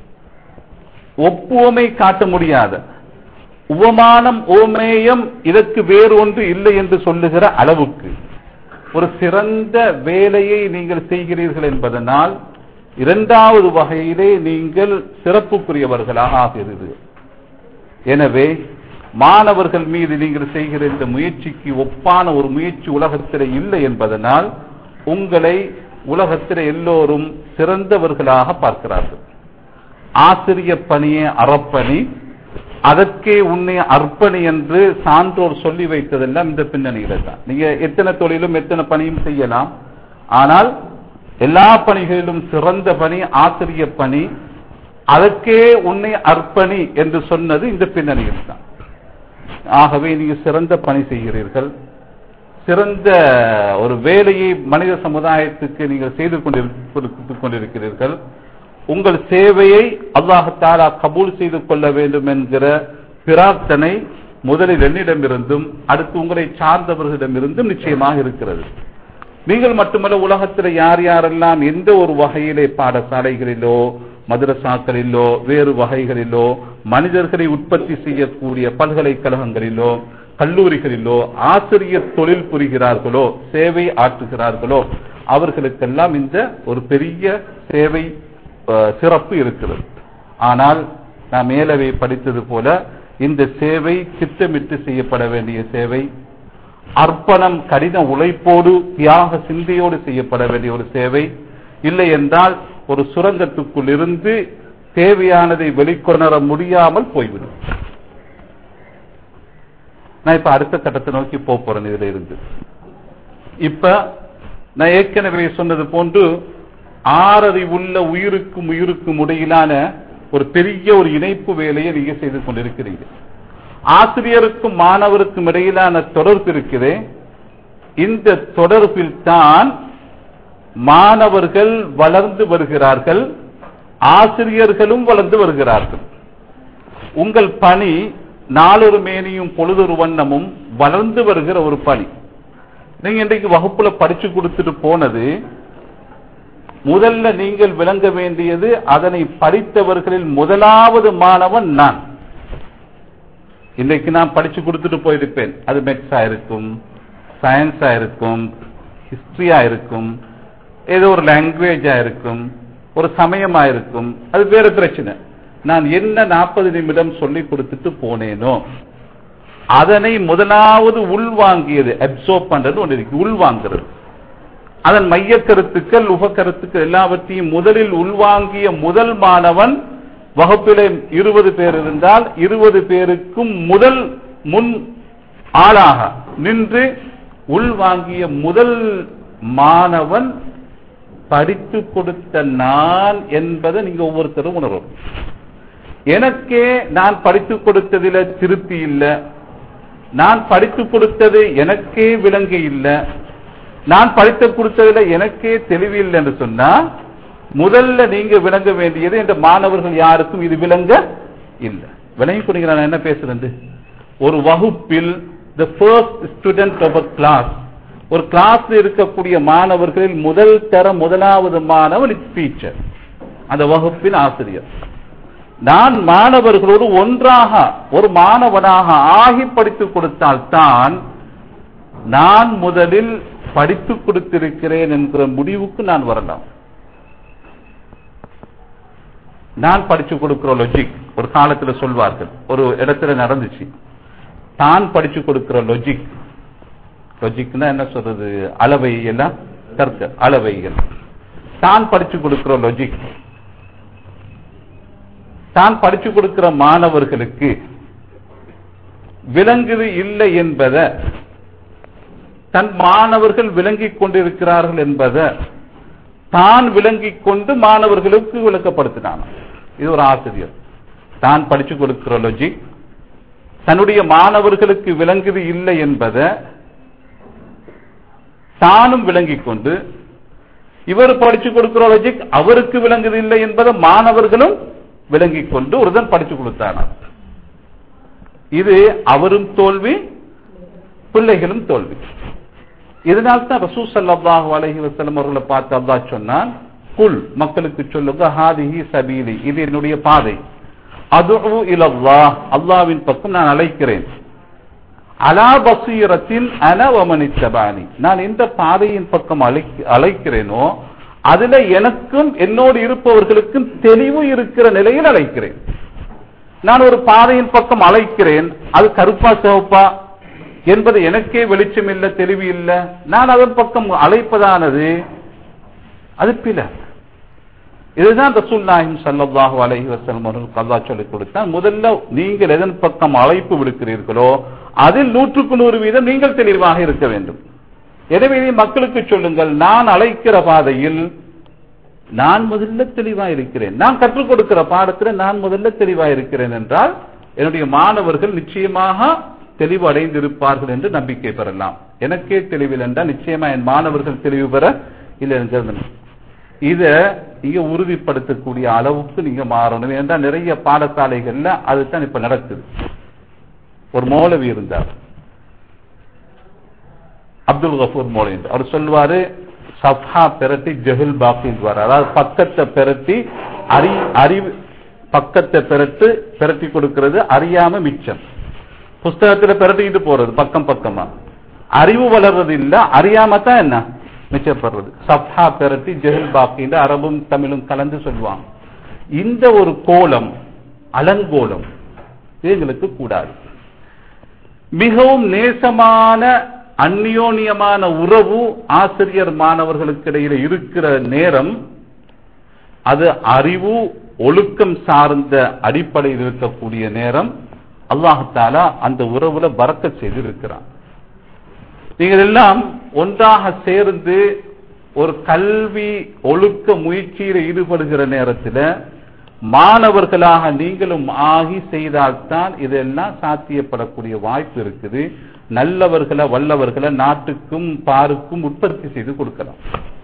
ஒப்புவமை காட்ட முடியாத உவமானம் ஓமேயம் இதற்கு வேறு ஒன்று இல்லை என்று சொல்லுகிற அளவுக்கு ஒரு சிறந்த வேலையை நீங்கள் செய்கிறீர்கள் என்பதனால் இரண்டாவது வகையிலே நீங்கள் சிறப்புக்குரியவர்களாக ஆகிறீர்கள் எனவே மாணவர்கள் மீது நீங்கள் செய்கிற இந்த முயற்சிக்கு ஒப்பான ஒரு முயற்சி உலகத்தில் இல்லை என்பதனால் உங்களை உலகத்தில் எல்லோரும் சிறந்தவர்களாக பார்க்கிறார்கள் ஆசிரிய பணியே அறப்பணி அதற்கே உன்னை அர்ப்பணி என்று சான்றோர் சொல்லி வைத்ததெல்லாம் இந்த பின்னணியில தான் நீங்க எத்தனை தொழிலும் எத்தனை பணியும் செய்யலாம் ஆனால் எல்லா பணிகளிலும் சிறந்த பணி ஆசிரிய பணி அதற்கே உன்னை அர்ப்பணி என்று சொன்னது இந்த பின்னணியில் தான் ஆகவே நீங்க சிறந்த பணி செய்கிறீர்கள் சிறந்த ஒரு வேலையை மனித சமுதாயத்துக்கு நீங்கள் செய்து கொண்டிருக்~ கொண்டிருக்கிறீர்கள் உங்கள் சேவையை அல்லாஹாலா கபூல் செய்து கொள்ள வேண்டும் என்கிற பிரார்த்தனை முதலில் என்னிடமிருந்தும் அடுத்து உங்களை சார்ந்தவர்களிடமிருந்தும் நிச்சயமாக இருக்கிறது நீங்கள் மட்டுமல்ல உலகத்தில் யார் யாரெல்லாம் எந்த ஒரு வகையிலே பாடசாலைகளிலோ மதரசாக்களிலோ வேறு வகைகளிலோ மனிதர்களை உற்பத்தி செய்யக்கூடிய பல்கலைக்கழகங்களிலோ கல்லூரிகளிலோ ஆசிரியர் தொழில் புரிகிறார்களோ சேவை ஆற்றுகிறார்களோ அவர்களுக்கெல்லாம் இந்த ஒரு பெரிய சேவை அஹ், சிறப்பு இருக்கிறது ஆனால் நான் மேலவே படித்தது போல இந்த சேவை திட்டமிட்டு செய்யப்பட வேண்டிய சேவை அர்ப்பணம் கடின உழைப்போடு தியாக சிந்தையோடு செய்யப்பட வேண்டிய ஒரு சேவை இல்லை என்றால் ஒரு சுரங்கத்துக்குள் இருந்து தேவையானதை வெளிக்கொணர முடியாமல் போய்விடும் நான் இப்ப அடுத்த கட்டத்தை நோக்கி போக போறேன் இதுல இருந்து இப்ப நான் ஏற்கனவே சொன்னது போன்று ஆறறிவுள்ள உயிருக்கும் உயிருக்கும் இடையிலான ஒரு பெரிய ஒரு இணைப்பு வேலையை நீங்க செய்து கொண்டிருக்கிறீங்க ஆசிரியருக்கும் மாணவருக்கும் இடையிலான தொடர்பு இருக்குது இந்த தொடர்பில் தான் மாணவர்கள் வளர்ந்து வருகிறார்கள் ஆசிரியர்களும் வளர்ந்து வருகிறார்கள் உங்கள் பணி நாளொரு மேனியும் பொழுதொரு வண்ணமும் வளர்ந்து வருகிற ஒரு பணி நீங்க இன்றைக்கு வகுப்புல படிச்சு கொடுத்துட்டு போனது முதல்ல நீங்கள் விளங்க வேண்டியது அதனை படித்தவர்களில் முதலாவது மாணவன் நான் இன்றைக்கு நான் படிச்சு கொடுத்துட்டு போயிருப்பேன் அது மெக்ஸா இருக்கும் சயின்ஸா இருக்கும் ஹிஸ்டரியா இருக்கும் ஏதோ ஒரு லாங்குவேஜா இருக்கும் ஒரு சமயமா இருக்கும் அது வேற பிரச்சனை நான் என்ன நாற்பது நிமிடம் சொல்லி கொடுத்துட்டு போனேனோ அதனை முதலாவது உள்வாங்கியது அப்சோர்ப் பண்றது ஒன்று இருக்கு உள்வாங்கிறது அதன் மைய கருத்துக்கள் உப கருத்துக்கள் எல்லாவற்றையும் முதலில் உள்வாங்கிய முதல் மாணவன் வகுப்பிலே இருபது பேர் இருந்தால் இருபது பேருக்கும் முதல் முன் ஆளாக நின்று உள்வாங்கிய முதல் மாணவன் படித்து கொடுத்த நான் என்பதை நீங்க ஒவ்வொருத்தரும் உணரும் எனக்கே நான் படித்து கொடுத்ததில திருப்தி இல்லை நான் படித்து கொடுத்தது எனக்கே விளங்க இல்லை நான் படித்து கொடுத்ததுல எனக்கே தெளிவு இல்லை என்று சொன்னா முதல்ல நீங்க விளங்க வேண்டியது இந்த மாணவர்கள் யாருக்கும் இது விளங்க இல்லை விளங்கி கொடுங்க நான் என்ன பேசுறது ஒரு வகுப்பில் the first student of a class ஒரு கிளாஸ்ல இருக்கக்கூடிய மாணவர்களில் முதல் தர முதலாவது மாணவன் டீச்சர் அந்த வகுப்பின் ஆசிரியர் நான் மாணவர்களோடு ஒன்றாக ஒரு மாணவனாக ஆகி படித்துக் கொடுத்தால்தான் நான் முதலில் படித்துக் கொடுத்திருக்கிறேன் என்கிற முடிவுக்கு நான் வரலாம் நான் படிச்சு கொடுக்கிற லொஜிக் ஒரு காலத்துல சொல்வார்கள் ஒரு இடத்துல நடந்துச்சு தான் படிச்சு கொடுக்கிற லொஜிக் லொஜிக்னா என்ன சொல்றது அளவை எல்லாம் தர்க்க அளவைகள் தான் படிச்சு கொடுக்கிற லொஜிக் தான் படிச்சு கொடுக்கிற மாணவர்களுக்கு விளங்குது இல்லை என்பதை தன் மாணவர்கள் விளங்கிக் கொண்டிருக்கிறார்கள் என்பதை தான் விளங்கிக் கொண்டு மாணவர்களுக்கு விளக்கப்படுத்தினான் இது ஒரு ஆசிரியர் தான் படிச்சு கொடுக்கிற லொஜிக் தன்னுடைய மாணவர்களுக்கு விளங்குது இல்லை என்பதை தானும் விளங்கிக் கொண்டு இவர் படிச்சு கொடுக்கிற லொஜிக் அவருக்கு விளங்குது இல்லை என்பதை மாணவர்களும் விளங்கிக் கொண்டு ஒருதன் படிச்சு கொடுத்தானாம் இது அவரும் தோல்வி பிள்ளைகளும் தோல்வி இதனால் தான் ரசூ சல்லாஹு அலஹி வசலம் அவர்களை பார்த்து அல்லாஹ் சொன்னான் குல் மக்களுக்கு சொல்லுங்க ஹாதிஹி சபீலி இது என்னுடைய பாதை அது இலல்லாஹ் அல்லாவின் பக்கம் நான் அழைக்கிறேன் அலா பசீரத்தின் அனவமனித்தபாணி நான் எந்த பாதையின் பக்கம் அழைக்க அழைக்கிறேனோ அதுல எனக்கும் என்னோடு இருப்பவர்களுக்கும் தெளிவு இருக்கிற நிலையில் அழைக்கிறேன் நான் ஒரு பாதையின் பக்கம் அழைக்கிறேன் அது கருப்பா சிவப்பா என்பது எனக்கே வெளிச்சம் இல்லை தெளிவு இல்லை நான் அதன் பக்கம் அழைப்பதானது அது பில இதுதான் ரசூல் நாயகம் ஸல்லல்லாஹு அலைஹி வஸல்லம் அவர்கள் கல்லா சொல்லிக் கொடுத்தால் முதல்ல நீங்கள் எதன் பக்கம் அழைப்பு விடுக்கிறீர்களோ அதில் நூற்றுக்கு நூறு வீதம் நீங்கள் தெளிவாக இருக்க வேண்டும் எனவே இதை மக்களுக்கு சொல்லுங்கள் நான் அழைக்கிற பாதையில் நான் முதல்ல தெளிவா இருக்கிறேன் நான் கற்றுக் கொடுக்கிற பாடத்துல நான் முதல்ல தெளிவா இருக்கிறேன் என்றால் என்னுடைய மாணவர்கள் நிச்சயமாக தெளிவு அடைந்திருப்பார்கள் என்று நம்பிக்கை பெறலாம் எனக்கே தெளிவில் என்றால் நிச்சயமா என் மாணவர்கள் தெளிவு பெற இல்லை என்கிறது இத இங்க உறுதிப்படுத்தக்கூடிய அளவுக்கு நீங்க மாறணும் என்றால் நிறைய பாடசாலைகள்ல அதுதான் இப்ப நடக்குது ஒரு மௌலவி இருந்தார் அப்துல் கபூர் மௌலவி என்று. அவர் சொல்வாரு சஃபா பெரட்டி ஜஹில் பாக்கின்வார் அதாவது பக்கத்தை பெரட்டி அறி அறிவு பக்கத்தை பெரட்டு பெரட்டி கொடுக்கிறது அறியாம மிச்சம் புஸ்தகத்துல பெரட்டிக்கிட்டு போறது பக்கம் பக்கமா அறிவு வளர்றது இல்ல அறியாம தான் என்ன மிச்சப்படுறது சஃபா பெரட்டி ஜஹில் பாக்கின்ற அரபும் தமிழும் கலந்து சொல்லுவாங்க இந்த ஒரு கோலம் அலங்கோலம் இது எங்களுக்கு கூடாது மிகவும் நேசமான அந்யோன்யமான உறவு ஆசிரியர் மாணவர்களுக்கு இடையில இருக்கிற நேரம் அது அறிவு ஒழுக்கம் சார்ந்த அடிப்படையில் இருக்கக்கூடிய நேரம் அல்லாஹாலா அந்த உறவுல பறக்க செய்து இருக்கிறான் நீங்கள் எல்லாம் ஒன்றாக சேர்ந்து ஒரு கல்வி ஒழுக்க முயற்சியில் ஈடுபடுகிற நேரத்தில் மாணவர்களாக நீங்களும் ஆகி செய்தால்தான் இதெல்லாம் சாத்தியப்படக்கூடிய வாய்ப்பு இருக்குது நல்லவர்களை வல்லவர்களை நாட்டுக்கும் பாருக்கும் உற்பத்தி செய்து கொடுக்கலாம்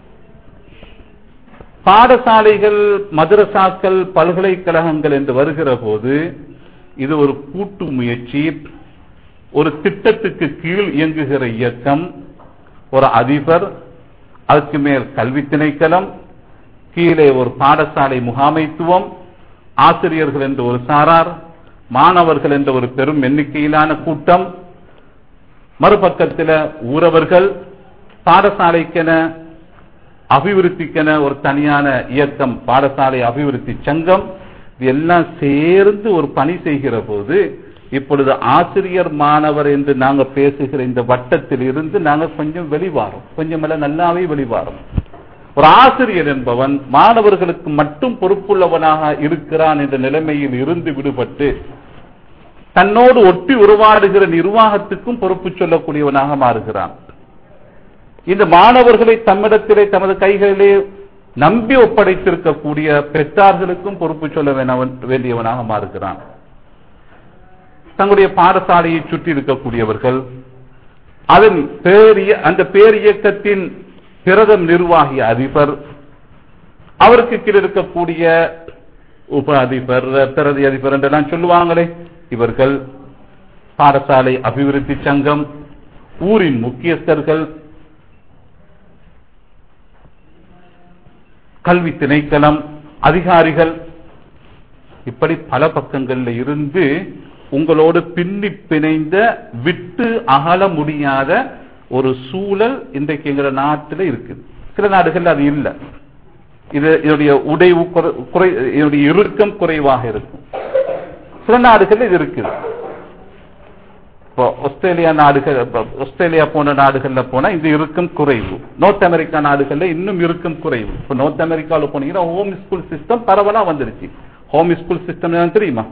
பாடசாலைகள் மதரசாக்கள் பல்கலைக்கழகங்கள் என்று வருகிற போது இது ஒரு கூட்டு முயற்சி ஒரு திட்டத்துக்கு கீழ் இயங்குகிற இயக்கம் ஒரு அதிபர் அதுக்கு மேல் கல்வி திணைக்களம் கீழே ஒரு பாடசாலை முகாமைத்துவம் ஆசிரியர்கள் என்று ஒரு சாரார் மாணவர்கள் என்ற ஒரு பெரும் எண்ணிக்கையிலான கூட்டம் மறுபக்கத்தில் ஊரவர்கள் பாடசாலைக்கென அபிவிருத்திக்கென ஒரு தனியான இயக்கம் பாடசாலை அபிவிருத்தி சங்கம் இது எல்லாம் சேர்ந்து ஒரு பணி செய்கிற போது இப்பொழுது ஆசிரியர் மாணவர் என்று நாங்க பேசுகிற இந்த வட்டத்தில் இருந்து நாங்க கொஞ்சம் வெளிவாரோம் கொஞ்சம் நல்லாவே வெளிவாரோம் ஒரு ஆசிரியர் என்பவன் மாணவர்களுக்கு மட்டும் பொறுப்புள்ளவனாக இருக்கிறான் என்ற நிலைமையில் இருந்து விடுபட்டு தன்னோடு ஒட்டி உருவாடுகிற நிர்வாகத்துக்கும் பொறுப்பு சொல்லக்கூடியவனாக மாறுகிறான் இந்த மாணவர்களை தம்மிடத்திலே தமது கைகளிலே நம்பி ஒப்படைத்திருக்கக்கூடிய பெற்றார்களுக்கும் பொறுப்பு சொல்ல வேண்டியவனாக மாறுகிறான் தங்களுடைய பாடசாலையை சுற்றி இருக்கக்கூடியவர்கள் அதன் பேரிய அந்த பேரியக்கத்தின் பிரதம் நிர்வாகி அதிபர் அவருக்கு கீழ் இருக்கக்கூடிய உப அதிபர் பிரதி அதிபர் என்றெல்லாம் சொல்லுவாங்களே இவர்கள் பாடசாலை அபிவிருத்தி சங்கம் ஊரின் முக்கியஸ்தர்கள் கல்வி திணைக்களம் அதிகாரிகள் இப்படி பல பக்கங்கள்ல இருந்து உங்களோடு பின்னி பிணைந்த விட்டு அகல முடியாத ஒரு சூழல் இன்றைக்கு எங்க நாட்டில் இருக்குது சில நாடுகள் அது இல்லை இது இதனுடைய உடைவு குறை இதனுடைய இறுக்கம் குறைவாக இருக்கும் சில நாடுகள் இது இருக்குது இப்போ ஆஸ்திரேலியா நாடுகள் ஆஸ்திரேலியா போன்ற நாடுகள்ல போனா இந்த இறுக்கம் குறைவு நார்த் அமெரிக்கா நாடுகள்ல இன்னும் இறுக்கம் குறைவு இப்போ நார்த் அமெரிக்காவில் போனீங்கன்னா ஹோம் ஸ்கூல் சிஸ்டம் பரவலா வந்துருச்சு ஹோம் ஸ்கூல் சிஸ்டம் தெரியுமா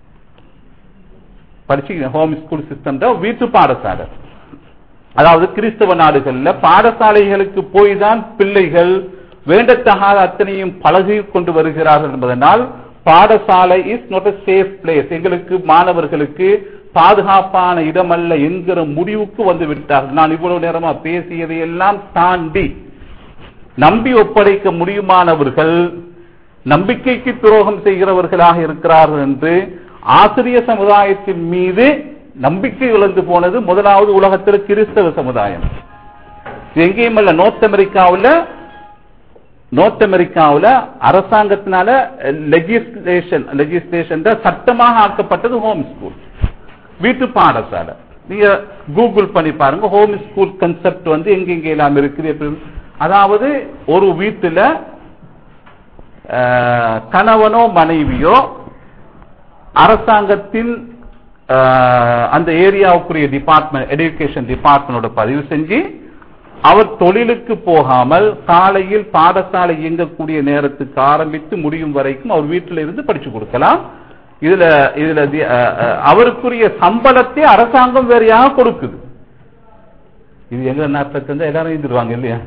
படிச்சு ஹோம் ஸ்கூல் சிஸ்டம் தான் வீட்டு பாடசாலை அதாவது கிறிஸ்தவ நாடுகள்ல பாடசாலைகளுக்கு போய் தான் பிள்ளைகள் வேண்டத்தகாத அத்தனையும் பழகி கொண்டு வருகிறார்கள் என்பதனால் பாடசாலை is not a safe place எங்களுக்கு மாணவர்களுக்கு பாதுகாப்பான இடமல்ல என்கிற முடிவுக்கு வந்து விட்டார்கள் நான் இவ்வளவு நேரமா பேசியதை எல்லாம் தாண்டி நம்பி ஒப்படைக்க முடியுமானவர்கள் நம்பிக்கைக்கு துரோகம் செய்கிறவர்களாக இருக்கிறார்கள் என்று ஆசிரிய சமுதாயத்தின் மீது நம்பிக்கை இழந்து போனது முதலாவது உலகத்தில் கிறிஸ்தவ சமுதாயம் எங்கேயும் அல்ல நார்த் அமெரிக்காவில் நார்த் அமெரிக்காவில் அரசாங்கத்தினால லெஜிஸ்லேஷன் லெஜிஸ்லேஷன் சட்டமாக ஆக்கப்பட்டது ஹோம் ஸ்கூல் வீட்டு பாடசாலை நீங்க கூகுள் பண்ணி பாருங்க ஹோம் ஸ்கூல் கன்செப்ட் வந்து எங்கெங்க எல்லாம் இருக்குது அதாவது ஒரு வீட்டுல கணவனோ மனைவியோ அரசாங்கத்தின் அந்த ஏரியாவுக்குரிய டிபார்ட்மெண்ட் எடுகேஷன் டிபார்ட்மெண்டோட பதிவு செஞ்சு அவர் தொழிலுக்கு போகாமல் காலையில் பாடசாலை இயங்கக்கூடிய நேரத்துக்கு ஆரம்பித்து முடியும் வரைக்கும் அவர் வீட்டில் இருந்து படிச்சு கொடுக்கலாம் இதுல இதுல தி- அஹ், அஹ், அவருக்குரிய சம்பளத்தை அரசாங்கம் வேறையாக கொடுக்குது இது எங்க நாட்டில் தந்தா எல்லாரும் எழுதிருவாங்க இல்லையா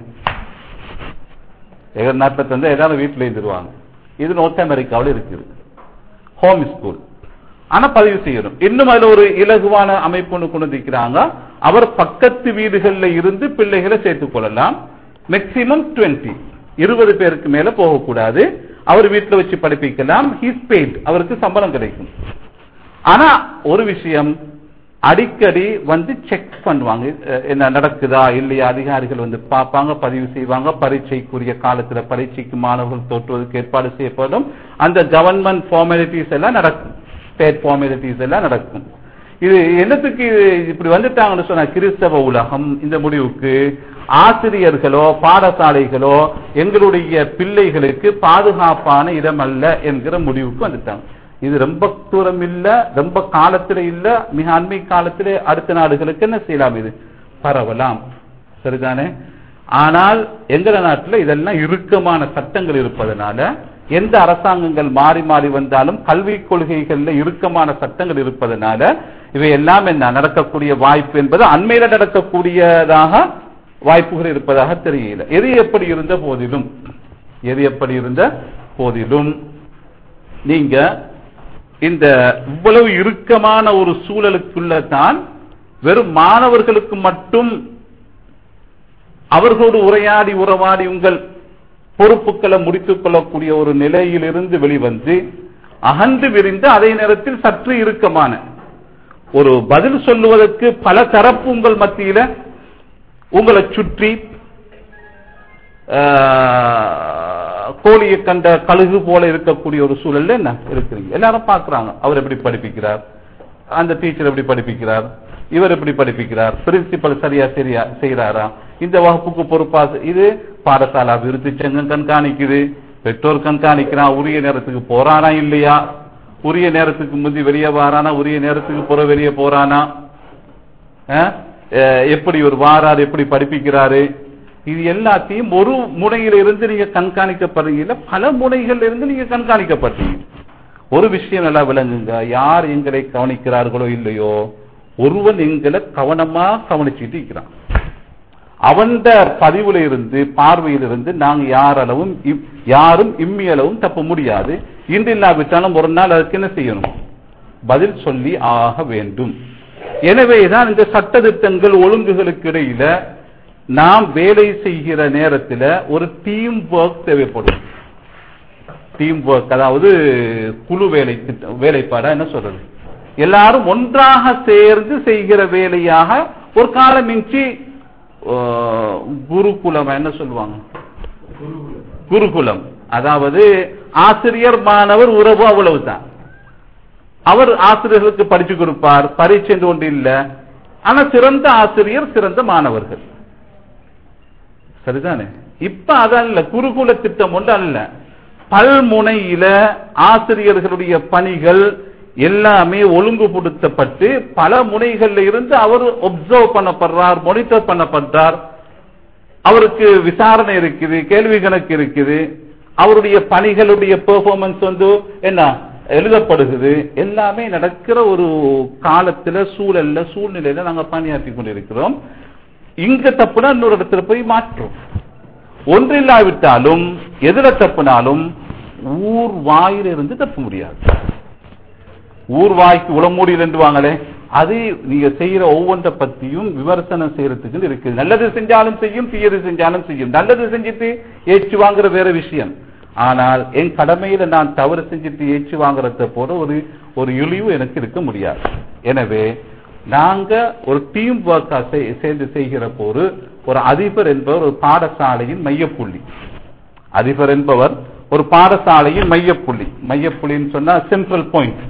எங்க நாட்டில் தந்தா எல்லாரும் வீட்டில் எழுதிருவாங்க இது நார்த் அமெரிக்காவில் இருக்குது ஹோம் ஸ்கூல் ஆனா பதிவு செய்யணும் இன்னும் அதுல ஒரு இலகுவான அமைப்பு ஒண்ணு கொண்டு வந்திருக்கிறாங்க அவர் பக்கத்து வீடுகள்ல இருந்து பிள்ளைகளை சேர்த்துக் கொள்ளலாம் மேக்சிமம் 20 இருபது பேருக்கு மேல போகக்கூடாது அவர் வீட்டுல வச்சு படிப்பிக்கலாம் ஹீஸ் பெய்ட் அவருக்கு சம்பளம் கிடைக்கும் ஆனா ஒரு விஷயம் அடிக்கடி வந்து செக் பண்ணுவாங்க அஹ் என்ன நடக்குதா இல்லையா அதிகாரிகள் வந்து பார்ப்பாங்க பதிவு செய்வாங்க பரீட்சைக்குரிய காலத்துல பரீட்சைக்கு மாணவர்கள் தோற்றுவதற்கு ஏற்பாடு செய்யப்படும் அந்த கவர்மெண்ட் ஃபார்மாலிட்டிஸ் எல்லாம் நடக்கும் ஸ்டேட் ஃபார்மாலிட்டிஸ் எல்லாம் நடக்கும் இது என்னத்துக்கு இது இப்படி வந்துட்டாங்கன்னு சொன்னா கிறிஸ்தவ உலகம் இந்த முடிவுக்கு ஆசிரியர்களோ பாடசாலைகளோ எங்களுடைய பிள்ளைகளுக்கு பாதுகாப்பான இடம் அல்ல என்கிற முடிவுக்கு வந்துட்டாங்க இது ரொம்ப தூரம் இல்ல ரொம்ப காலத்துல இல்ல மிக அண்மை காலத்திலே அடுத்த நாடுகளுக்கு என்ன செய்யலாம் இது பரவலாம் சரிதானே ஆனால் எங்க நாட்டுல இதெல்லாம் இறுக்கமான சட்டங்கள் இருப்பதனால எந்த அரசாங்கங்கள் மாறி மாறி வந்தாலும் கல்வி கொள்கைகள்ல இறுக்கமான சட்டங்கள் இருப்பதனால இவை எல்லாம் என்ன நடக்கக்கூடிய வாய்ப்பு என்பது அண்மையில நடக்கக்கூடியதாக வாய்ப்புகள் இருப்பதாக தெரியல எது எப்படி இருந்த போதிலும் எது எப்படி இருந்த போதிலும் நீங்க இந்த இவ்வளவு இறுக்கமான ஒரு சூழலுக்குள்ள தான் வெறும் மாணவர்களுக்கு மட்டும் அவர்களோடு உரையாடி உறவாடி உங்கள் பொறுப்புகளை முடித்துக் கொள்ளக்கூடிய ஒரு நிலையிலிருந்து வெளிவந்து அகன்று விரிந்து அதே நேரத்தில் சற்று இறுக்கமான ஒரு பதில் சொல்லுவதற்கு பல தரப்பு உங்கள் மத்தியில உங்களை சுற்றி ஆஹ், கோழியை கண்ட கழுகு போல இருக்கக்கூடிய ஒரு சூழல்ல என்ன இருக்கிறீங்க எல்லாரும் பார்க்கறாங்க அவர் எப்படி படிப்பிக்கிறார் அந்த டீச்சர் எப்படி படிப்பிக்கிறார் இவர் எப்படி படிப்பிக்கிறார் பிரின்சிபல் சரியா சரியா செய்யறாரா இந்த வகுப்புக்கு பொறுப்பா இது பாடசாலை அபிவிருத்தி சங்கம் கண்காணிக்குது பெற்றோர் கண்காணிக்கிறான் உரிய நேரத்துக்கு போறானா இல்லையா உரிய நேரத்துக்கு முந்தி வெளியே வாரானா உரிய நேரத்துக்கு புற வெளியே போறானா அஹ், அஹ், எப்படி ஒரு வாரார் எப்படி படிப்பிக்கிறாரு இது எல்லாத்தையும் ஒரு முனையில இருந்து நீங்க கண்காணிக்கப்படுறீங்க பல முனைகள்ல இருந்து நீங்க கண்காணிக்கப்படுறீங்க ஒரு விஷயம் நல்லா விளங்குங்க யார் எங்களை கவனிக்கிறார்களோ இல்லையோ ஒருவன் எங்களை கவனமா கவனிச்சுட்டு இருக்கிறான் அவன்ட பதிவுல இருந்து பார்வையில இருந்து நாங்க யாரளவும் இம்- யாரும் இம்மி அளவும் தப்ப முடியாது இன்று இல்லாவிட்டாலும் ஒரு நாள் அதுக்கு என்ன செய்யணும் பதில் சொல்லி ஆக வேண்டும் எனவேதான் இந்த சட்டதிட்டங்கள் ஒழுங்குகளுக்கு இடையில நாம் வேலை செய்கிற நேரத்தில் ஒரு டீம் ஒர்க் தேவைப்படும் டீம் ஒர்க் அதாவது குழு வேலை திட்டம் வேலைப்பாடா என்ன சொல்றது எல்லாரும் ஒன்றாக சேர்ந்து செய்கிற வேலையாக ஒரு காலம் மிஞ்சி ஆஹ், குருகுலம் என்ன சொல்லுவாங்க குருகுலம் அதாவது ஆசிரியர் மாணவர் உறவு அவ்வளவுதான் அவர் ஆசிரியர்களுக்கு படிச்சு கொடுப்பார் பரீட்சை என்று ஒன்று இல்ல ஆனா சிறந்த ஆசிரியர் சிறந்த மாணவர்கள் சரிதானே இப்ப அதல்ல குருகுல திட்டம் ஒன்று அல்ல பல்முனையில ஆசிரியர்களுடைய பணிகள் எல்லாமே ஒழுங்குபடுத்தப்பட்டு பல முனைகள்ல இருந்து அவர் ஒப்சர்வ் பண்ணப்படுறார் மானிட்டர் பண்ணப்படுறார் அவருக்கு விசாரணை இருக்குது கேள்வி கணக்கு இருக்குது அவருடைய பணிகளுடைய பெர்ஃபார்மன்ஸ் வந்து என்ன எழுதப்படுகிறது எல்லாமே நடக்கிற ஒரு காலத்துல சூழல்ல சூழ்நிலையில நாங்க பணியாற்றி கொண்டிருக்கிறோம் இங்க தப்புனா இன்னொரு இடத்துல போய் மாற்றோம் ஒன்றில்லாவிட்டாலும் எதிர தப்புனாலும் ஊர் வாயிலிருந்து தப்ப முடியாது ஊர் வாய்க்கு உளமூடியில் என்றுவாங்களே அது நீங்க செய்யற ஒவ்வொன்றை பத்தியும் விமர்சனம் செய்யறதுக்கு இருக்கு நல்லது செஞ்சாலும் செய்யும் தீயது செஞ்சாலும் செய்யும் நல்லது செஞ்சுட்டு ஏச்சு வாங்குற வேற விஷயம் ஆனால் என் கடமையில நான் தவறு செஞ்சுட்டு ஏச்சு வாங்குறத போல ஒரு ஒரு இழிவு எனக்கு இருக்க முடியாது எனவே நாங்க ஒரு டீம் ஒர்க்கா சேர்ந்து செய்கிற போது ஒரு அதிபர் என்பவர் ஒரு பாடசாலையின் மையப்புள்ளி அதிபர் என்பவர் ஒரு பாடசாலையின் மையப்புள்ளி மையப்புள்ளின்னு சொன்னா சென்ட்ரல் பாயிண்ட்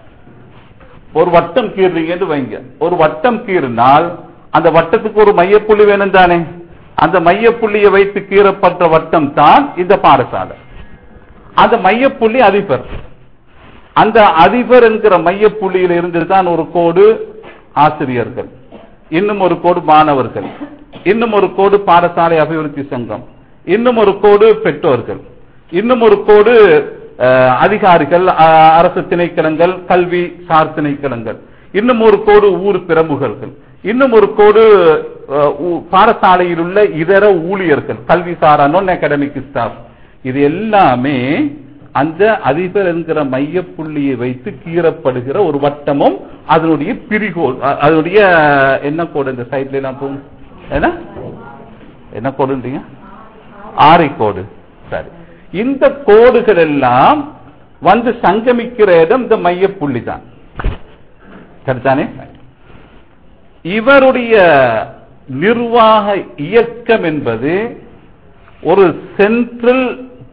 ஒரு வட்டம் கீறுறீங்கன்னு வைங்க ஒரு வட்டம் கீறினால் அந்த வட்டத்துக்கு ஒரு மையப்புள்ளி வேணும் தானே அந்த மையப்புள்ளியை வைத்து கீறப்பட்ட வட்டம் தான் இந்த பாடசாலை அந்த மையப்புள்ளி அதிபர் அந்த அதிபர் என்கிற மையப்புள்ளியில் இருந்து தான் ஒரு கோடு ஆசிரியர்கள் இன்னும் ஒரு கோடு மாணவர்கள் இன்னும் ஒரு கோடு பாடசாலை அபிவிருத்தி சங்கம் இன்னும் ஒரு கோடு பெற்றோர்கள் இன்னும் ஒரு கோடு அஹ், அதிகாரிகள் அஹ், அரசு திணைக்களங்கள் கல்வி சார் திணைக்களங்கள் இன்னும் ஒரு கோடு ஊர் பிரமுகர்கள் இன்னும் ஒரு கோடு அஹ், ஊ- பாடசாலையில் உள்ள இதர ஊழியர்கள் கல்வி சாரா நான் அகாடமிக் ஸ்டாஃப் இது எல்லாமே அந்த அதிபர் என்கிற மையப்புள்ளியை வைத்து கீறப்படுகிற ஒரு வட்டமும் அதனுடைய பிரிகோள் அ- அதனுடைய என்ன கோடு இந்த சைட்ல எல்லாம் போகும் என்ன என்ன கோடுன்றீங்க ஆரி கோடு சரி இந்த கோடுகள் எல்லாம் வந்து சங்கமிக்கிற இடம் இந்த மையப்புள்ளி தான் சரிதானே இவருடைய நிர்வாக இயக்கம் என்பது ஒரு சென்ட்ரல்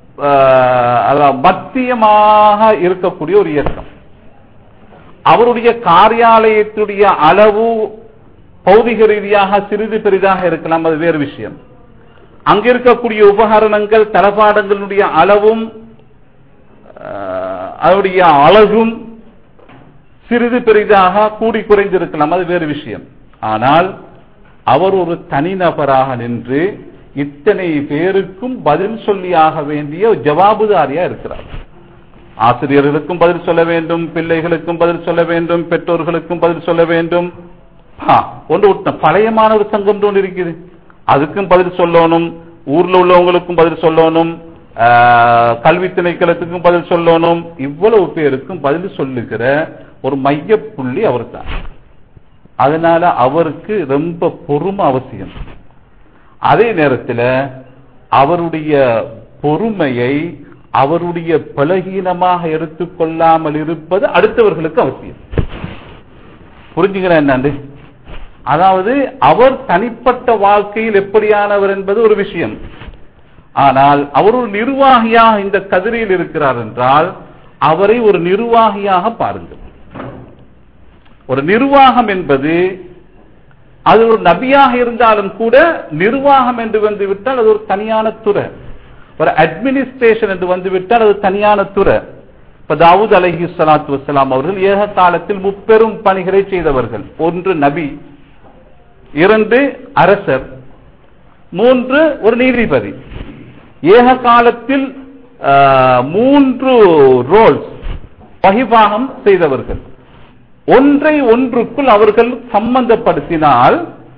மத்தியமாக இருக்கக்கூடிய ஒரு இயக்கம் அவருடைய காரியாலயத்துடைய அளவு பௌதிக ரீதியாக சிறிது பெரிதாக இருக்கலாம் அது வேறு விஷயம் அங்க இருக்கக்கூடிய உபகரணங்கள் தளபாடங்களுடைய அளவும் அஹ், அதனுடைய அழகும் சிறிது பெரிதாக கூடி குறைந்திருக்கலாம் அது வேறு விஷயம் ஆனால் அவர் ஒரு தனிநபராக நின்று இத்தனை பேருக்கும் பதில் சொல்லியாக வேண்டிய ஜவாபுதாரியா இருக்கிறார் ஆசிரியர்களுக்கும் பதில் சொல்ல வேண்டும் பிள்ளைகளுக்கும் பதில் சொல்ல வேண்டும் பெற்றோர்களுக்கும் பதில் சொல்ல வேண்டும் ஆ, ஒன்று விட்ட பழைய மாணவர் சங்கம் ஒன்று இருக்குது அதுக்கும் பதில் சொல்லணும் ஊர்ல உள்ளவங்களுக்கும் பதில் சொல்லணும் ஆ, கல்வி திணைக்களத்துக்கும் பதில் சொல்லணும் இவ்வளவு பேருக்கும் பதில் சொல்லுகிற ஒரு மையப்புள்ளி அவர் தான் அதனால அவருக்கு ரொம்ப பொறுமை அவசியம் அதே நேரத்தில் அவருடைய பொறுமையை அவருடைய பலகீனமாக எடுத்துக்கொள்ளாமல் இருப்பது அடுத்தவர்களுக்கு அவசியம் புரிஞ்சுக்கிறேன் என்னண்டு அதாவது அவர் தனிப்பட்ட வாழ்க்கையில் எப்படியானவர் என்பது ஒரு விஷயம் ஆனால் அவர் ஒரு நிர்வாகியாக இந்த கதிரையில் இருக்கிறார் என்றால் அவரை ஒரு நிர்வாகியாக பாருங்கள் ஒரு நிர்வாகம் என்பது அது ஒரு நபியாக இருந்தாலும் கூட நிர்வாகம் என்று வந்து விட்டால் அது ஒரு தனியான துறை ஒரு அட்மினிஸ்ட்ரேஷன் என்று வந்து விட்டால் அது தனியான துறை இப்ப தாவூத் அலைஹி ஸலாத்து வஸலாம் அவர்கள் ஏக காலத்தில் முப்பெரும் பணிகளை செய்தவர்கள் ஒன்று நபி இரண்டு அரசர் மூன்று ஒரு நீதிபதி ஏக காலத்தில் ஆஹ், மூன்று ரோல்ஸ் வகிபாகம் செய்தவர்கள் ஒன்றை ஒன்றுக்குள் அவர்கள் சம்பந்தப்படுத்தினால்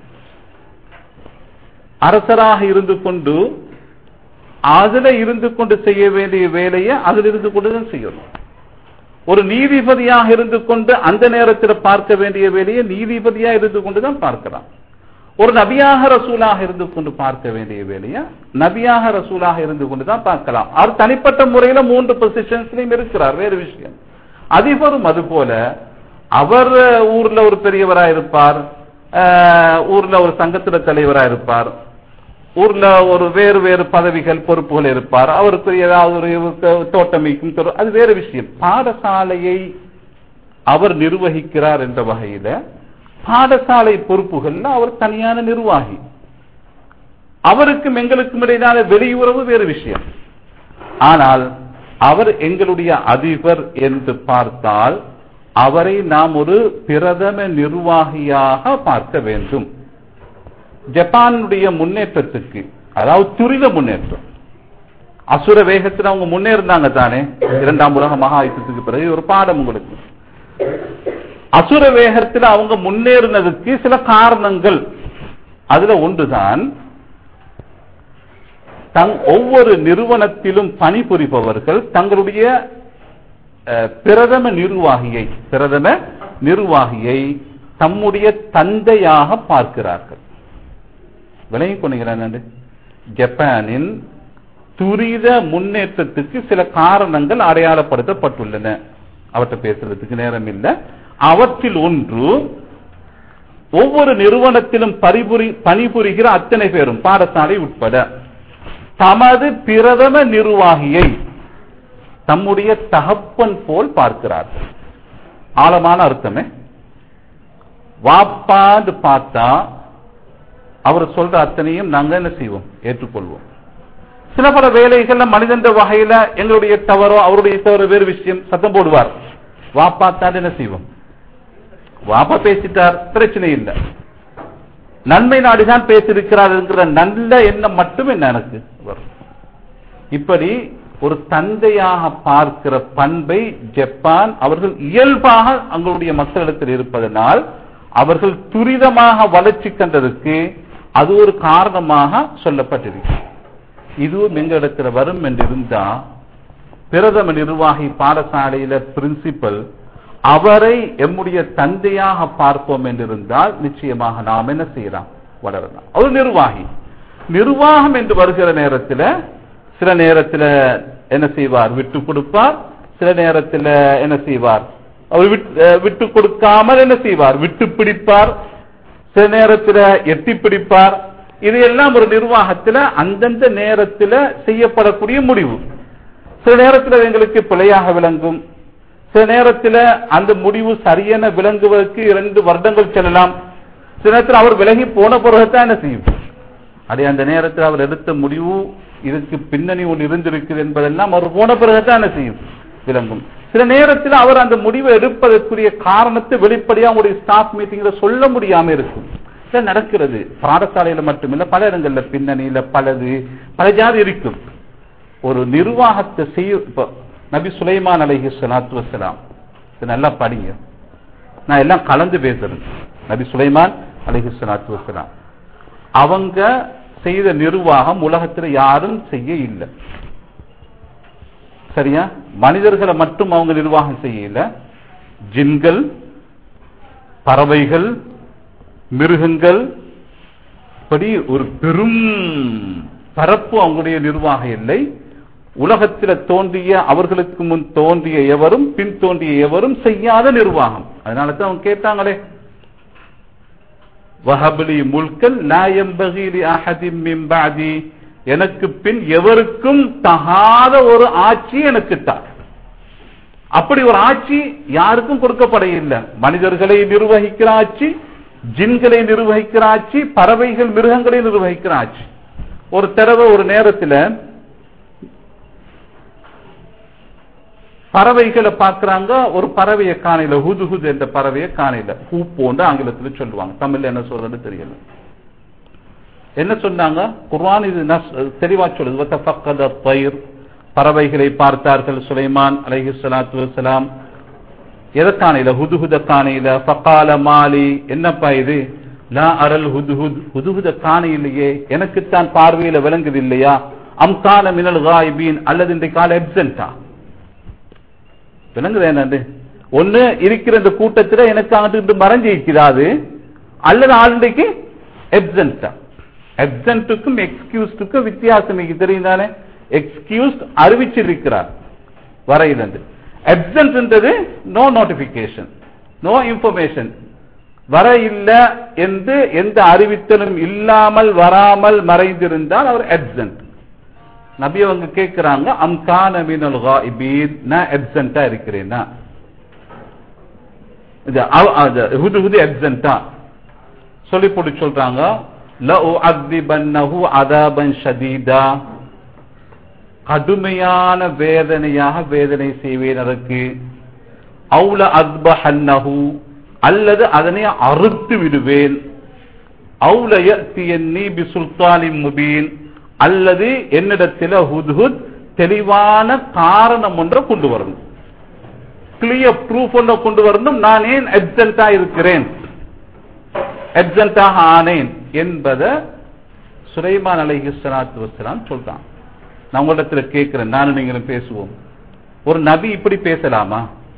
அரசராக இருந்து கொண்டு அதுல இருந்து கொண்டு செய்ய வேண்டிய வேலையை அதில் இருந்து கொண்டு தான் செய்யணும் ஒரு நீதிபதியாக இருந்து கொண்டு அந்த நேரத்தில் பார்க்க வேண்டிய வேலையை நீதிபதியா இருந்து கொண்டு தான் பார்க்கலாம் ஒரு நபியாக ரசூலாக இருந்து கொண்டு பார்க்க வேண்டிய வேலையை நபியாக ரசூலாக இருந்து கொண்டு தான் பார்க்கலாம் அவர் தனிப்பட்ட முறையில மூன்று பொசிஷன்ஸ்லயும் இருக்கிறார் வேறு விஷயம் அதிபரும் அது போல அவர் ஊர்ல ஒரு பெரியவரா இருப்பார் அஹ், ஊர்ல ஒரு சங்கத்துல தலைவரா இருப்பார் ஊர்ல ஒரு வேறு வேறு பதவிகள் பொறுப்புகள் இருப்பார் அவருக்கு ஏதாவது ஒரு தோட்டமிக்கும் தொ- அது வேறு விஷயம் பாடசாலையை அவர் நிர்வகிக்கிறார் என்ற வகையில பாடசாலை பொறுப்புகள்ல அவர் தனியான நிர்வாகி அவருக்கும் எங்களுக்கும் இடையிலான வெளியுறவு வேறு விஷயம் ஆனால் அவர் எங்களுடைய அதிபர் என்று பார்த்தால் அவரை நாம் ஒரு பிரதம நிர்வாகியாக பார்க்க வேண்டும் ஜப்பானுடைய முன்னேற்றத்துக்கு அதாவது துரித முன்னேற்றம் அசுர வேகத்தில் அவங்க முன்னேறினாங்க தானே இரண்டாம் உலக மகா யுத்தத்துக்கு பிறகு ஒரு பாடம் உங்களுக்கு அசுர வேகத்தில் அவங்க முன்னேறினதுக்கு சில காரணங்கள் அதுல ஒன்றுதான் தங் ஒவ்வொரு நிறுவனத்திலும் பணிபுரிபவர்கள் தங்களுடைய அஹ், பிரதம நிர்வாகியை பிரதம நிர்வாகியை தம்முடைய தந்தையாக பார்க்கிறார்கள் விளங்கி கொண்டீங்களா ஜப்பானின் துரித முன்னேற்றத்துக்கு சில காரணங்கள் அடையாளப்படுத்தப்பட்டுள்ளன அவற்றை பேசுறதுக்கு நேரம் இல்லை அவற்றில் ஒன்று ஒவ்வொரு நிறுவனத்திலும் பரிபுரி பணிபுரிகிற அத்தனை பேரும் பாடசாலை உட்பட தமது பிரதம நிர்வாகியை தம்முடைய தகப்பன் போல் பார்க்கிறார்கள் ஆழமான அர்த்தமே வாப்பான்னு பார்த்தா அவர் சொல்ற அத்தனையும் நாங்க என்ன செய்வோம் ஏற்றுக்கொள்வோம் சில பல வேலைகள்ல மனிதன்ற வகையில எங்களுடைய தவறோ அவருடைய தவறோ வேறு விஷயம் சத்தம் போடுவார் வாப்பாத்தான் என்ன செய்வோம் வாப்பா பேசிட்டார் பிரச்சனை இல்லை நன்மை நாடிதான் பேசியிருக்கிறார் என்கிற நல்ல எண்ணம் மட்டும் என்ன எனக்கு வரும் இப்படி ஒரு தந்தையாக பார்க்கிற பண்பை ஜப்பான் அவர்கள் இயல்பாக அங்களுடைய மக்களிடத்தில் இருப்பதனால் அவர்கள் துரிதமாக வளர்ச்சி கண்டதற்கு அது ஒரு காரணமாக சொல்லப்பட்டிருக்கு இதுவும் எங்களிடத்துல வரும் என்றிருந்தா பிரதம நிர்வாகி பாடசாலையில பிரின்சிபல் அவரை எம்முடைய தந்தையாக பார்ப்போம் என்றிருந்தால் நிச்சயமாக நாம் என்ன செய்யலாம் வளரலாம் அவர் நிர்வாகி நிர்வாகம் என்று வருகிற நேரத்தில் சில நேரத்தில் என்ன செய்வார் விட்டு கொடுப்பார் சில நேரத்தில் என்ன செய்வார் அவர் விட்- அஹ் விட்டு கொடுக்காமல் என்ன செய்வார் விட்டு பிடிப்பார் சில நேரத்தில் எட்டி பிடிப்பார் இது எல்லாம் ஒரு நிர்வாகத்தில் அந்தந்த நேரத்தில் செய்யப்படக்கூடிய முடிவு சில நேரத்தில் எங்களுக்கு பிழையாக விளங்கும் சில நேரத்தில் அந்த முடிவு சரியென விளங்குவதற்கு இரண்டு வருடங்கள் செல்லலாம் சில நேரத்தில் அவர் விலகி போன பிறகுதான் என்ன செய்யும் அதே அந்த நேரத்தில் அவர் எடுத்த முடிவு இதுக்கு பின்னணி ஒன்று இருந்திருக்குது என்பதெல்லாம் அவர் போன பிறகுதான் என்ன செய்யும் விளங்கும் சில நேரத்தில் அவர் அந்த முடிவை எடுப்பதற்குரிய காரணத்தை வெளிப்படையா அவங்களுடைய ஸ்டாஃப் மீட்டிங்ல சொல்ல முடியாம இருக்கும் இது நடக்கிறது பாடசாலையில மட்டுமில்ல பல இடங்கள்ல பின்னணியில பலது பல ஜாதி இருக்கும் ஒரு நிர்வாகத்தை செய்ய இப்ப நபி சுலைமான் அலைஹி ஸலாத்து வஸலாம் இது நல்லா படிங்க நான் எல்லாம் கலந்து பேசுறேன் நபி சுலைமான் அலைஹி ஸலாத்து வஸலாம் அவங்க செய்த நிர்வாகம் உலகத்துல யாரும் செய்ய இல்லை சரியா மனிதர்களை மட்டும் அவங்க நிர்வாகம் செய்யல ஜின்கள் பறவைகள் மிருகங்கள் இப்படி ஒரு பெரும் பரப்பு அவங்களுடைய நிர்வாகம் இல்லை உலகத்தில் தோன்றிய அவர்களுக்கு முன் தோன்றிய எவரும் பின் தோன்றிய எவரும் செய்யாத நிர்வாகம் அதனால தான் அவங்க கேட்டாங்களே வஹபலி முல்கல் நாயம்பகீலி அஹதிம் மின் பாதி எனக்கு பின் எவருக்கும் தகாத ஒரு ஆட்சி எனக்கு தான் அப்படி ஒரு ஆட்சி யாருக்கும் கொடுக்கப்பட இல்லை மனிதர்களை நிர்வகிக்கிற ஆட்சி ஜின்களை நிர்வகிக்கிற ஆட்சி பறவைகள் மிருகங்களை நிர்வகிக்கிற ஆட்சி ஒரு தடவை ஒரு நேரத்தில் பறவைகளை பார்க்கறாங்க ஒரு பறவையை காணையில ஹுது ஹுது என்ற பறவையை காணையில ஹூ போன்று ஆங்கிலத்தில் சொல்லுவாங்க தமிழ்ல என்ன சொல்றது தெரியல என்ன சொன்னாங்க குர்ஆன் இது நஸ்- தெளிவா சொல்லுது வத்தஃபக்கத பயிர் பறவைகளை பார்த்தார்கள் சுலைமான் அலைஹி ஸலாத்து வஸலாம் எதை காணையில ஹுதுஹுத காணையில ஃபகால மாலி என்னப்பா இது லா அரல் ஹுதுஹுத் ஹுதுஹுத காணையிலேயே எனக்குத்தான் பார்வையில விளங்குது இல்லையா அம் கால மினல் காயிபீன் அல்லது இந்த கால எப்சென்டா விளங்குது என்னது ஒண்ணு இருக்கிற இந்த கூட்டத்துல எனக்கு அங்கிட்டு மறைஞ்சு இருக்கிறாது அல்லது ஆளுடைக்கு எப்சென்டா எப்சென்ட்டுக்கும் எக்ஸ்கியூஸ்டுக்கும் வித்தியாசம் మీకు தெரியும் தானே எக்ஸ்கியூஸ்ட் அறிவிச்சிருக்கிறார் வரையிலிருந்து எப்சென்ட்ன்றது நோ நோட்டிபிகேஷன் நோ இன்ஃபர்மேஷன் வர இல்ல என்று எந்த அறிவித்தலும் இல்லாமல் வராமல் மறைந்திருந்தால் அவர் எப்சென்ட் நபி அவங்க கேட்கிறாங்க அம் கான மினல் காயிபீன் நான் எப்சென்ட்டா இருக்கிறேனா இது அவ- அது ஹுது ஹுது எப்சென்ட்டா சொல்லி போட்டு சொல்றாங்க லஉ அக்திபன்னஹு அதாபன் ஷதீதா கடுமையான வேதனையாக வேதனை செய்வேன் அதற்கு அவுல அத்பஹன்னஹு அல்லது அதனை அறுத்து விடுவேன் அவுல யஅத்தியன்னி பிசுல்தானின் முபீன் அல்லது என்னிடத்தில் ஹுத்ஹுத் தெளிவான காரணம் ஒன்றை கொண்டு வரணும் கிளியர் ப்ரூஃப் ஒன்றை கொண்டு வரணும் நான் ஏன் எப்சென்டா இருக்கிறேன் எப்சென்டாக ஆனேன் என்பதை சுலைமான் அலைஹி ஸலாத்து வஸலாம் சொல்றான் நான் உங்களிடத்துல கேட்கிறேன் நானும் நீங்களும் பேசுவோம் ஒரு நபி இப்படி பேசலாமா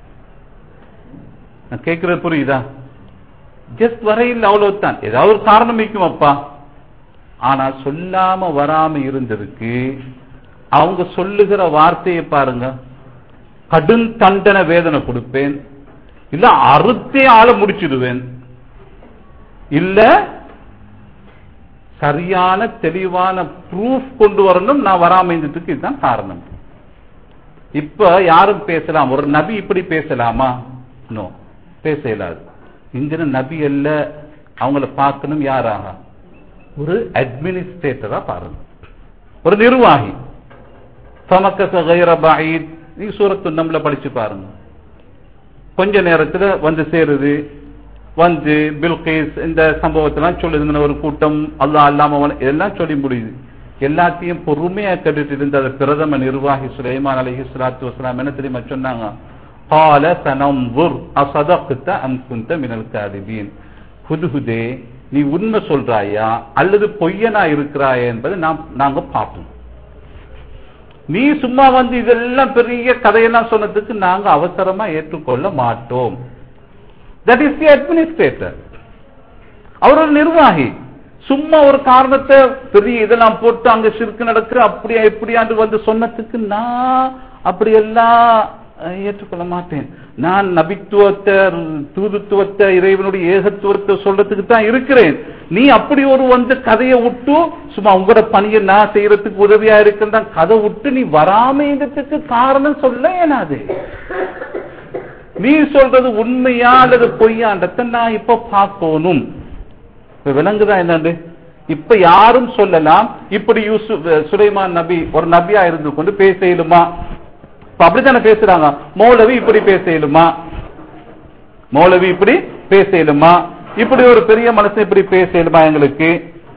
நான் கேட்கிறது புரியுதா ஜஸ்ட் வரையில் அவ்வளவுதான் ஏதாவது ஒரு காரணம் வைக்கும் அப்பா ஆனா சொல்லாம வராம இருந்ததுக்கு அவங்க சொல்லுகிற வார்த்தையை பாருங்க கடும் தண்டனை வேதனை கொடுப்பேன் இல்ல அறுத்தே ஆள முடிச்சிடுவேன் இல்ல சரியான தெளிவான ப்ரூஃப் கொண்டு வரணும் நான் வராம இருந்ததுக்கு இதுதான் காரணம் இப்ப யாரும் பேசலாம் ஒரு நபி இப்படி பேசலாமா நோ பேச இயலாது இங்கிற நபி அல்ல அவங்கள பார்க்கணும் யாராக ஒரு அட்மினிஸ்ட்ரேட்டரா பாருங்க ஒரு நிர்வாகி ஃபமக்கஸ கைர பஈத் நீ சூரத்து நம்மள படிச்சு பாருங்க கொஞ்ச நேரத்துல வந்து சேருது வந்து பில்கேஸ் இந்த சம்பவத்தெல்லாம் சொல்லுதுங்க ஒரு கூட்டம் அல்லாஹ் அல்லாம அவன் இதெல்லாம் சொல்லி முடியுது எல்லாத்தையும் பொறுமையா கேட்டுட்டு இருந்த அந்த பிரதம நிர்வாகி சுலைமான் அலைஹி ஸலாத்து வஸலாம் என்ன தெரியுமா சொன்னாங்க قال سننظر اصدقت ام كنت من الكاذبين ஹுதுஹுதே நீ உண்மை சொல்றாயா அல்லது பொய்யனா இருக்கிறாயா என்பதை நாம் நாங்க பார்ப்போம் நீ சும்மா வந்து இதெல்லாம் பெரிய கதையெல்லாம் சொன்னதுக்கு நாங்க அவசரமா ஏற்றுக்கொள்ள மாட்டோம் தட் இஸ் தி அட்மினிஸ்ட்ரேட்டர் அவர் ஒரு நிர்வாகி சும்மா ஒரு காரணத்தை பெரிய இதெல்லாம் போட்டு அங்க சிறுக்கு நடக்குற அப்படியா இப்படியாண்டு வந்து சொன்னதுக்கு நான் அப்படியெல்லாம் அஹ், ஏற்றுக்கொள்ள மாட்டேன் நான் நபித்துவத்தை தூதுத்துவத்தை இறைவனுடைய ஏகத்துவத்தை சொல்றதுக்கு தான் இருக்கிறேன் நீ அப்படி ஒரு வந்து கதையை விட்டு சும்மா உங்களோட பணியை நான் செய்யறதுக்கு உதவியா இருக்கிறதா கதை விட்டு நீ வராம இருந்ததுக்கு காரணம் சொல்ல ஏனாது நீ சொல்றது உண்மையா அல்லது பொய்யான்றத நான் இப்ப பார்க்கணும் இப்ப விளங்குதா என்னண்டு இப்ப யாரும் சொல்லலாம் இப்படி யூசுப் சுலைமான் நபி ஒரு நபியா இருந்து கொண்டு பேச இயலுமா இப்ப அப்படித்தானே பேசுறாங்க மௌலவி இப்படி பேச இயலுமா மௌலவி இப்படி பேச இயலுமா இப்படி ஒரு பெரிய மனுஷன் இப்படி பேச இயலுமா எங்களுக்கு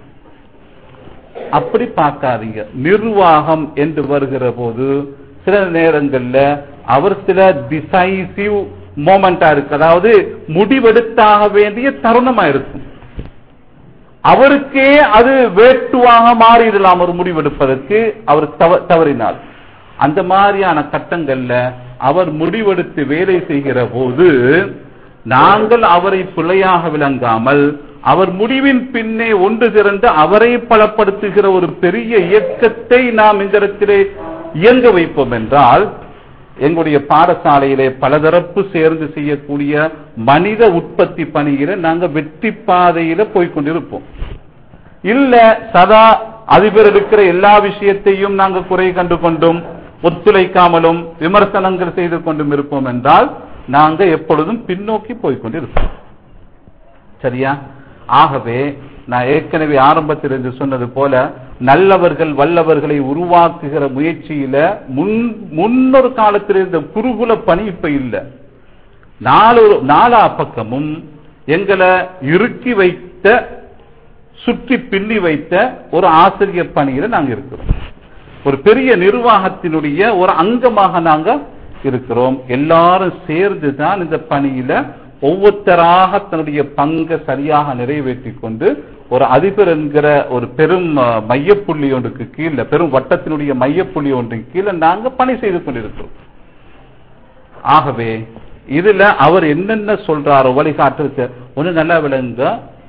அப்படி பார்க்காதீங்க நிர்வாகம் என்று வருகிற போது சில நேரங்கள்ல அவர் சில டிசைசிவ் மோமெண்டா இருக்கு அதாவது முடிவெடுத்தாக வேண்டிய தருணமா இருக்கும் அவருக்கே அது வேட்டுவாக மாறிடலாம் ஒரு முடிவெடுப்பதற்கு அவர் தவ- தவறினால் அந்த மாதிரியான கட்டங்கள்ல அவர் முடிவெடுத்து வேலை செய்கிற போது நாங்கள் அவரை பிழையாக விளங்காமல் அவர் முடிவின் பின்னே ஒன்று திரண்டு அவரை பலப்படுத்துகிற ஒரு பெரிய இயக்கத்தை நாம் இந்த இடத்திலே இயங்க வைப்போம் என்றால் எங்களுடைய பாடசாலையிலே பலதரப்பு சேர்ந்து செய்யக்கூடிய மனித உற்பத்தி பணியில நாங்க வெற்றி பாதையில போய்க்கொண்டிருப்போம் இல்ல சதா அதிபர் இருக்கிற எல்லா விஷயத்தையும் நாங்க குறை கண்டு கொண்டும் ஒத்துழைக்காமலும் விமர்சனங்கள் செய்து கொண்டும் இருப்போம் என்றால் நாங்க எப்பொழுதும் பின்னோக்கி போய்க்கொண்டிருப்போம் சரியா ஆகவே நான் ஏற்கனவே ஆரம்பத்தில் இருந்து சொன்னது போல நல்லவர்கள் வல்லவர்களை உருவாக்குகிற முயற்சியில முன் முன்னொரு காலத்தில் இருந்த குருகுல பணி இப்ப இல்ல நாலு நாலா பக்கமும் எங்களை இறுக்கி வைத்த சுற்றி பின்னி வைத்த ஒரு ஆசிரியர் பணியில நாங்க இருக்கிறோம் ஒரு பெரிய நிர்வாகத்தினுடைய ஒரு அங்கமாக நாங்க இருக்கிறோம் எல்லாரும் சேர்ந்து தான் இந்த பணியில ஒவ்வொருத்தராக தன்னுடைய பங்கை சரியாக நிறைவேற்றி கொண்டு ஒரு அதிபர் என்கிற ஒரு பெரும் அஹ், மையப்புள்ளி ஒன்றுக்கு கீழே பெரும் வட்டத்தினுடைய மையப்புள்ளி ஒன்றின் கீழே நாங்க பணி செய்து கொண்டிருக்கிறோம் ஆகவே இதுல அவர் என்னென்ன சொல்றாரோ வழிகாட்டுறது ஒண்ணு நல்லா விளங்க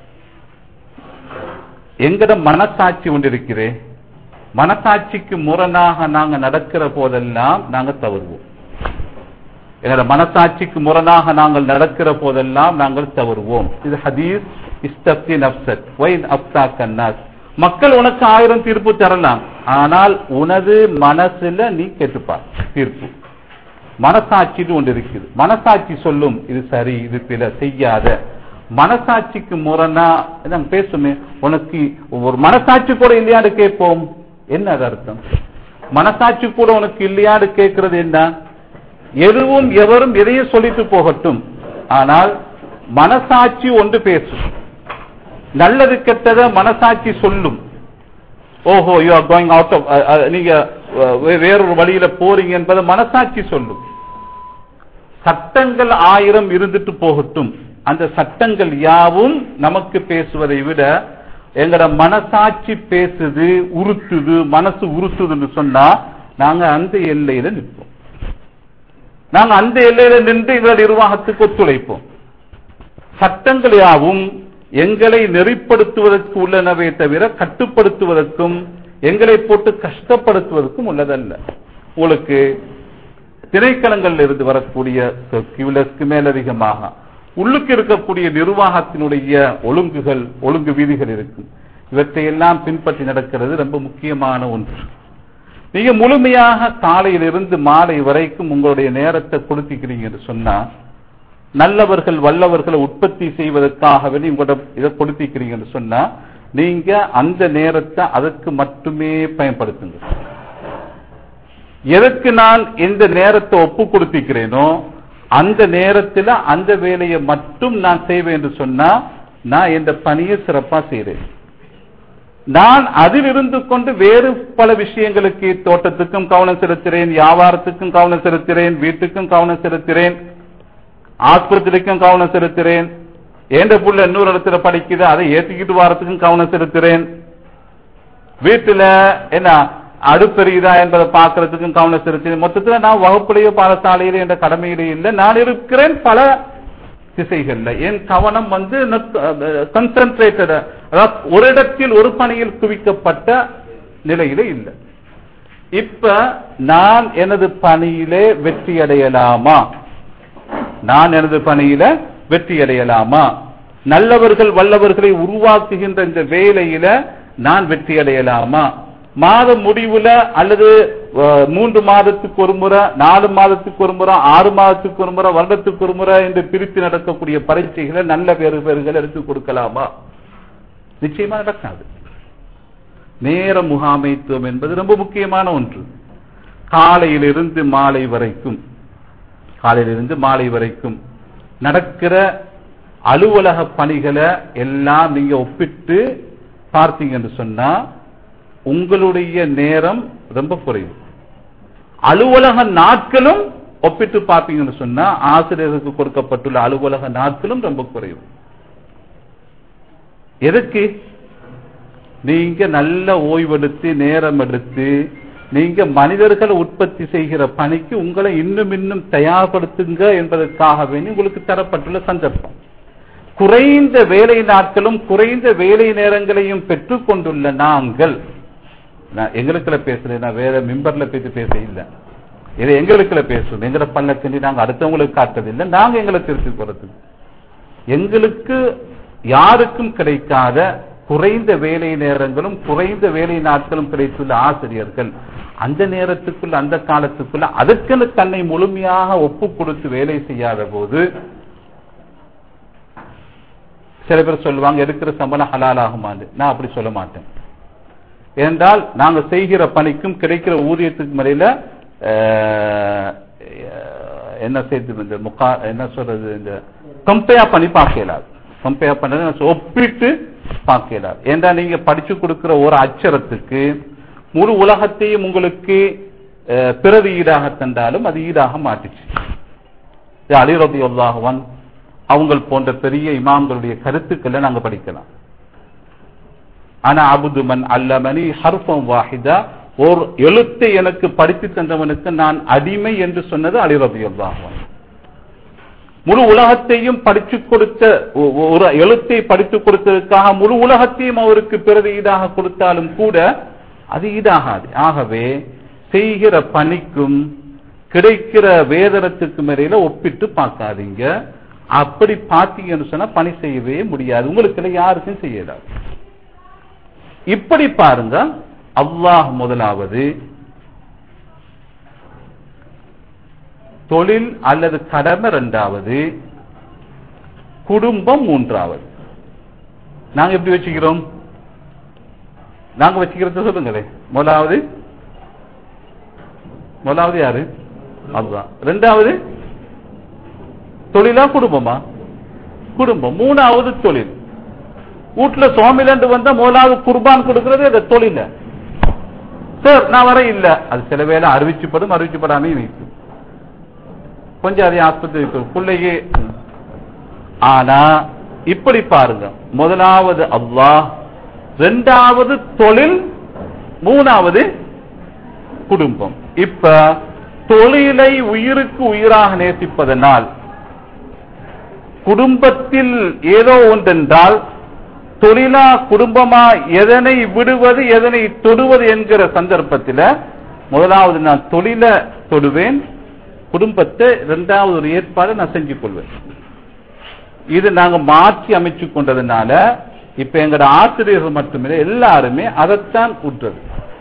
எங்கட மனசாட்சி ஒன்று இருக்கிறே மனசாட்சிக்கு முரணாக நாங்க நடக்கிற போதெல்லாம் நாங்க தவறுவோம் எங்களோட மனசாட்சிக்கு முரணாக நாங்கள் நடக்கிற போதெல்லாம் நாங்கள் தவறுவோம் இது ஹதீஸ் இஸ்தப்தி நப்சத் வைன் அப்தா கன்னாஸ் மக்கள் உனக்கு ஆயிரம் தீர்ப்பு தரலாம் ஆனால் உனது மனசுல நீ கேட்டுப்பார் தீர்ப்பு மனசாட்சின்னு ஒன்று இருக்குது மனசாட்சி சொல்லும் இது சரி இது பிற செய்யாத மனசாட்சிக்கு முரணா நாங்க பேசுமே உனக்கு ஒரு மனசாட்சி கூட இல்லையாடு கேட்போம் என்ன அது அர்த்தம் மனசாட்சி கூட உனக்கு இல்லையாடு கேட்கிறது என்ன எதுவும் எவரும் எதையும் சொல்லிட்டு போகட்டும் ஆனால் மனசாட்சி ஒன்று பேசும் நல்லது கெட்டத மனசாட்சி சொல்லும் ஓஹோ you are going out of நீங்க அஹ், வே- வேறொரு வழியில போறீங்க என்பதை மனசாட்சி சொல்லும் சட்டங்கள் ஆயிரம் இருந்துட்டு போகட்டும் அந்த சட்டங்கள் யாவும் நமக்கு பேசுவதை விட எங்கட மனசாட்சி பேசுது உறுத்துது மனசு உறுத்துதுன்னு சொன்னா நாங்க அந்த எல்லையில நிற்போம் நாங்க அந்த எல்லையில நின்று எங்களோட நிர்வாகத்துக்கு ஒத்துழைப்போம் சட்டங்கள் யாவும் எங்களை நெறிப்படுத்துவதற்கு உள்ளனவே தவிர கட்டுப்படுத்துவதற்கும் எங்களை போட்டு கஷ்டப்படுத்துவதற்கும் உள்ளதல்ல உங்களுக்கு திணைக்களங்கள்ல இருந்து வரக்கூடிய கியூலஸ்க்கு மேலதிகமாக உள்ளுக்கு இருக்கக்கூடிய நிர்வாகத்தினுடைய ஒழுங்குகள் ஒழுங்கு விதிகள் இருக்கும் இவற்றையெல்லாம் பின்பற்றி நடக்கிறது ரொம்ப முக்கியமான ஒன்று நீங்க முழுமையாக காலையிலிருந்து மாலை வரைக்கும் உங்களுடைய நேரத்தை கொடுத்திக்கிறீங்க என்று சொன்னா நல்லவர்கள் வல்லவர்களை உற்பத்தி செய்வதற்காகவே நீங்க உங்களோட இதை கொடுத்திக்கிறீங்க என்று சொன்னா நீங்க அந்த நேரத்தை அதற்கு மட்டுமே பயன்படுத்துங்க எதற்கு நான் இந்த நேரத்தை ஒப்பு கொடுத்திக்கிறேனோ அந்த நேரத்தில் அந்த வேலையை மட்டும் நான் செய்வேன் என்று சொன்னா நான் இந்த பணியை சிறப்பா செய்றேன் நான் அதில் இருந்து கொண்டு வேறு பல விஷயங்களுக்கு தோட்டத்துக்கும் கவனம் செலுத்துகிறேன் வியாபாரத்துக்கும் கவனம் செலுத்துகிறேன் வீட்டுக்கும் கவனம் செலுத்துகிறேன் ஆஸ்பத்திரிக்கும் கவனம் செலுத்துகிறேன் ஏண்ட புள்ள இன்னொரு இடத்துல படிக்குது அதை ஏத்திக்கிட்டு வாரத்துக்கும் கவனம் செலுத்துகிறேன் வீட்டுல என்ன அடுப்பெரியுதா என்பதை பார்க்கறதுக்கும் கவனம் செலுத்துகிறேன் மொத்தத்துல நான் வகுப்புலையோ பாடசாலையிலோ என்ற கடமையிலே இல்லை நான் இருக்கிறேன் பல திசைகள்ல என் கவனம் வந்து கன்சென்ட்ரேட்டட் அதாவது ஒரு இடத்தில் ஒரு பணியில் குவிக்கப்பட்ட நிலையில இல்லை இப்ப நான் எனது பணியிலே வெற்றி அடையலாமா நான் எனது பணியில வெற்றி அடையலாமா நல்லவர்கள் வல்லவர்களை உருவாக்குகின்ற இந்த வேலையில நான் வெற்றி அடையலாமா மாத முடிவுல அல்லது அஹ், மூன்று மாதத்துக்கு ஒரு முறை நாலு மாதத்துக்கு ஒரு முறை ஆறு மாதத்துக்கு ஒரு முறை வருடத்துக்கு ஒரு முறை என்று பிரித்து நடக்கக்கூடிய பரீட்சைகளை நல்ல பேரு பேர்கள் எடுத்து கொடுக்கலாமா நிச்சயமா நடக்காது நேர முகாமைத்துவம் என்பது ரொம்ப முக்கியமான ஒன்று காலையிலிருந்து மாலை வரைக்கும் காலையிலிருந்து மாலை வரைக்கும் நடக்கிற அலுவலக பணிகளை எல்லாம் நீங்க ஒப்பிட்டு பார்த்தீங்க என்று சொன்னா உங்களுடைய நேரம் ரொம்ப குறைவு அலுவலக நாட்களும் ஒப்பிட்டு பார்த்தீங்கன்னு சொன்னா ஆசிரியருக்கு கொடுக்கப்பட்டுள்ள அலுவலக நாட்களும் ரொம்ப குறைவு எதுக்கு நீங்க நல்ல ஓய்வெடுத்து நேரம் எடுத்து நீங்க மனிதர்கள் உற்பத்தி செய்கிற பணிக்கு உங்களை இன்னும் இன்னும் தயார்படுத்துங்க என்பதற்காக வேண்டி உங்களுக்கு தரப்பட்டுள்ள சந்தர்ப்பம் குறைந்த வேலை நாட்களும் குறைந்த வேலை நேரங்களையும் பெற்றுக் கொண்டுள்ள நாங்கள் நான் எங்களுக்குள்ள பேசுறேன் நான் வேற மிம்பர்ல பேசி பேச இல்லை இது எங்களுக்குள்ள பேசுறோம் எங்களை பல்ல திண்டி நாங்க அடுத்தவங்களுக்கு காட்டுறதில்லை நாங்க எங்களை திருத்தி போறதுக்கு எங்களுக்கு யாருக்கும் கிடைக்காத குறைந்த வேலை நேரங்களும் குறைந்த வேலை நாட்களும் கிடைத்துள்ள ஆசிரியர்கள் அந்த நேரத்துக்குள்ள அந்த காலத்துக்குள்ள அதற்கென தன்னை முழுமையாக ஒப்பு கொடுத்து வேலை செய்யாத போது சில பேர் சொல்லுவாங்க எடுக்கிற சம்பளம் ஹலால் ஆகுமான்னு நான் அப்படி சொல்ல மாட்டேன் ஏனென்றால் நாங்க செய்கிற பணிக்கும் கிடைக்கிற ஊதியத்துக்கு முறையில அஹ், என்ன செய்து இந்த முக்கா என்ன சொல்றது இந்த கம்பேர் பண்ணி பார்க்க இயலாது கம்பேர் பண்ணது ஒப்பிட்டு பார்க்க இயலாது ஏன்டா நீங்க படிச்சு கொடுக்கிற ஒரு அச்சரத்துக்கு முழு உலகத்தையும் உங்களுக்கு அஹ், பிறவி ஈடாக தந்தாலும் அது ஈடாக மாட்டுச்சு இது அலி ரபியுல்லாஹவன் அவங்கள் போன்ற பெரிய இமாம்களுடைய கருத்துக்களை நாங்க படிக்கலாம் ஆனா அபுதுமன் அல்லமனி ஹர்ஃபம் வாஹிதா ஒரு எழுத்தை எனக்கு படித்து தந்தவனுக்கு நான் அடிமை என்று சொன்னது அலி ரபியுல்லாஹவன் முழு உலகத்தையும் படிச்சு கொடுத்த ஒ- ஒரு எழுத்தை படித்து கொடுத்ததற்காக முழு உலகத்தையும் அவருக்கு பிறகு ஈடாக கொடுத்தாலும் கூட அது ஈடாகாது ஆகவே செய்கிற பணிக்கும் கிடைக்கிற வேதனத்துக்கும் இடையில ஒப்பிட்டு பார்க்காதீங்க அப்படி பார்த்தீங்கன்னு சொன்னா பணி செய்யவே முடியாது உங்களுக்கு யாருக்கும் செய்யலாது இப்படி பாருங்க அல்லாஹ் முதலாவது தொழில் அல்லது கடமை இரண்டாவது குடும்பம் மூன்றாவது நாங்க எப்படி வச்சுக்கிறோம் நாங்க வச்சுக்கிறது சொல்லுங்களேன் முதலாவது முதலாவது யாரு அதுதான் ரெண்டாவது தொழிலா குடும்பமா குடும்பம் மூணாவது தொழில் வீட்டுல சுவாமிலண்டு வந்தா முதலாவது குர்பான் கொடுக்கிறது அந்த தொழில சார் நான் வர இல்ல அது சில வேளை அறிவிச்சுப்படும் அறிவிச்சுப்படாமே வைக்கும் கொஞ்சம் அதே ஆஸ்பத்திரி பிள்ளையே ஆனா இப்படி பாருங்க முதலாவது அல்லாஹ் ரெண்டாவது தொழில் மூணாவது குடும்பம் இப்ப தொழிலை உயிருக்கு உயிராக நேசிப்பதனால் குடும்பத்தில் ஏதோ ஒன்றென்றால் தொழிலா குடும்பமா எதனை விடுவது எதனை தொடுவது என்கிற சந்தர்ப்பத்தில் முதலாவது நான் தொழில தொடுவேன் குடும்பத்தை இரண்டாவது ஒரு ஏற்பாடு நான் செஞ்சு கொள்வேன் இது நாங்க மாற்றி அமைச்சு கொண்டதுனால இப்ப எங்கட ஆசிரியர்கள் மட்டுமே எல்லாருமே அதைத்தான் உற்றது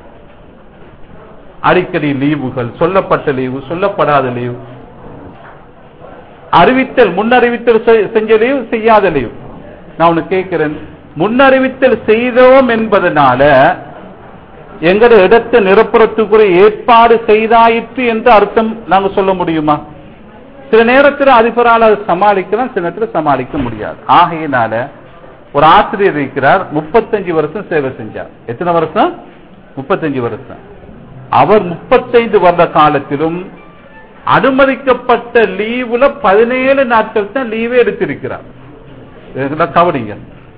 அடிக்கடி லீவுகள் சொல்லப்பட்ட லீவு சொல்லப்படாத லீவு அறிவித்தல் முன்னறிவித்தல் செ- செஞ்ச லீவு செய்யாத லீவு நான் ஒண்ணு கேட்கிறேன் முன்னறிவித்தல் செய்தோம் என்பதனால எங்கட இடத்தை நிரப்புறத்துக்குரிய ஏற்பாடு செய்தாயிற்று என்று அர்த்தம் நாங்க சொல்ல முடியுமா சில நேரத்தில் அதிபரால் அதை சமாளிக்கலாம் சில நேரத்தில் சமாளிக்க முடியாது ஆகையினால ஒரு ஆசிரியர் இருக்கிறார் முப்பத்தஞ்சு வருஷம் சேவை செஞ்சார் எத்தனை வருஷம் முப்பத்தஞ்சு வருஷம் அவர் முப்பத்தைந்து வருட காலத்திலும் அனுமதிக்கப்பட்ட லீவுல பதினேழு நாட்கள் தான் லீவே எடுத்திருக்கிறார் இதெல்லாம் கவனிங்க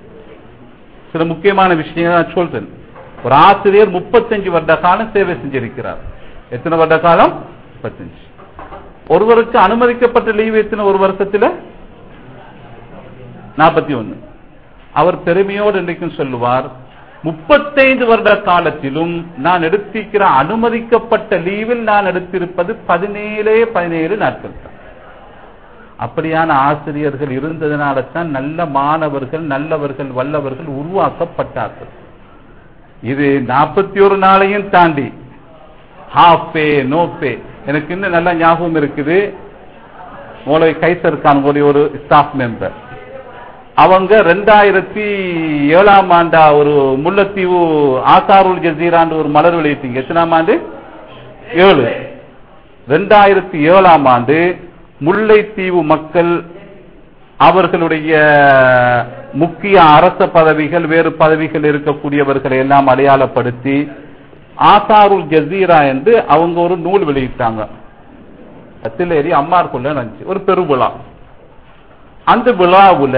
சில முக்கியமான விஷயங்கள் நான் சொல்றேன் ஒரு ஆசிரியர் முப்பத்தஞ்சு வருட காலம் சேவை செஞ்சிருக்கிறார் எத்தனை வருட காலம் முப்பத்தஞ்சு ஒருவருக்கு அனுமதிக்கப்பட்ட லீவு எத்தனை ஒரு வருஷத்துல நாற்பத்தி ஒன்னு அவர் பெருமையோடு இன்றைக்கும் சொல்லுவார் முப்பத்தைந்து வருட காலத்திலும் நான் எடுத்திருக்கிற அனுமதிக்கப்பட்ட லீவில் நான் எடுத்திருப்பது பதினேழே பதினேழு நாட்கள் தான் அப்படியான ஆசிரியர்கள் இருந்ததனால தான் நல்ல மாணவர்கள் நல்லவர்கள் வல்லவர்கள் உருவாக்கப்பட்டார்கள் இது நாற்பத்தி ஒரு நாளையும் தாண்டி ஹாஃப் பே நோ பே எனக்கு இன்னும் நல்ல ஞாபகம் இருக்குது மோலை கைசர் கான் ஒரு ஸ்டாஃப் மெம்பர் அவங்க ரெண்டாயிரத்தி ஏழாம் ஆண்டா ஒரு முல்லைத்தீவு ஆசாருல் ஜசீரான்னு ஒரு மலர் வெளியிட்டீங்க எத்தனாம் ஆண்டு ஏழு ரெண்டாயிரத்தி ஏழாம் ஆண்டு முல்லைத்தீவு மக்கள் அவர்களுடைய முக்கிய அரச பதவிகள் வேறு பதவிகள் இருக்கக்கூடியவர்களை எல்லாம் அடையாளப்படுத்தி ஆசாருல் ஜசீரா என்று அவங்க ஒரு நூல் வெளியிட்டாங்க தில்லேரி அம்மார்குள்ள நினைச்சு ஒரு பெருவிழா அந்த விழாவுல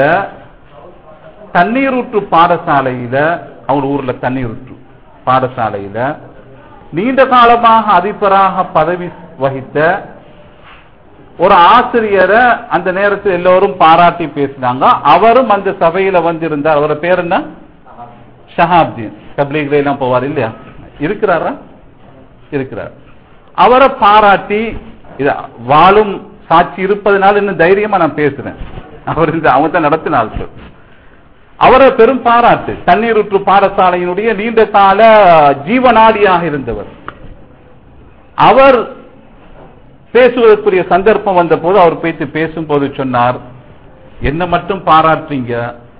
தண்ணீரூற்று பாடசாலையில அவங்க ஊர்ல தண்ணீரூற்று பாடசாலையில நீண்ட காலமாக அதிபராக பதவி வகித்த ஒரு ஆசிரியரை அந்த நேரத்தில் எல்லோரும் பாராட்டி பேசினாங்க அவரும் அந்த சபையில வந்திருந்தார் அவரோட பேர் என்ன ஷஹாப்தீன் தப்லீக்ல எல்லாம் போவார் இல்லையா இருக்கிறாரா இருக்கிறார் அவரை பாராட்டி இது வாழும் சாட்சி இருப்பதனால இன்னும் தைரியமா நான் பேசுறேன் அவர் இந்த அவங்க தான் நடத்தின ஆட்கள் அவரை பெரும் பாராட்டு தண்ணீரூற்று பாடசாலையினுடைய நீண்ட கால ஜீவனாடியாக இருந்தவர் அவர் பேசுவதற்குரிய சந்தர்ப்பம் வந்த போது அவர் பேச்சு பேசும்போது சொன்னார் என்ன மட்டும் பாராட்டுறீங்க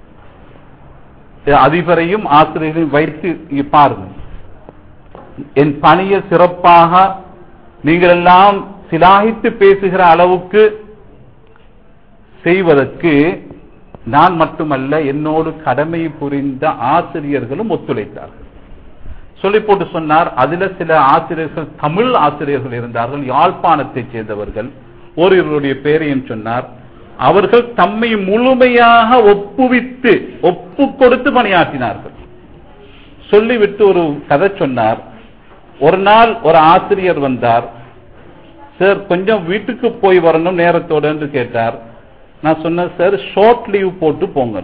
அதிபரையும் ஆசிரியரையும் வைத்து இங்க பாருங்க என் பணியை சிறப்பாக நீங்கள் எல்லாம் சிலாகித்து பேசுகிற அளவுக்கு செய்வதற்கு நான் மட்டுமல்ல என்னோடு கடமை புரிந்த ஆசிரியர்களும் ஒத்துழைத்தார்கள் சொல்லி போட்டு சொன்னார் அதுல சில ஆசிரியர்கள் தமிழ் ஆசிரியர்கள் இருந்தார்கள் யாழ்ப்பாணத்தைச் சேர்ந்தவர்கள் ஓரிருவருடைய பேரையும் சொன்னார் அவர்கள் தம்மை முழுமையாக ஒப்புவித்து ஒப்பு கொடுத்து பணியாற்றினார்கள் சொல்லிவிட்டு ஒரு கதை சொன்னார் ஒரு நாள் ஒரு ஆசிரியர் வந்தார் சார் கொஞ்சம் வீட்டுக்கு போய் வரணும் நேரத்தோட என்று கேட்டார் நான் சொன்னேன் சார் ஷார்ட் லீவ் போட்டு போங்க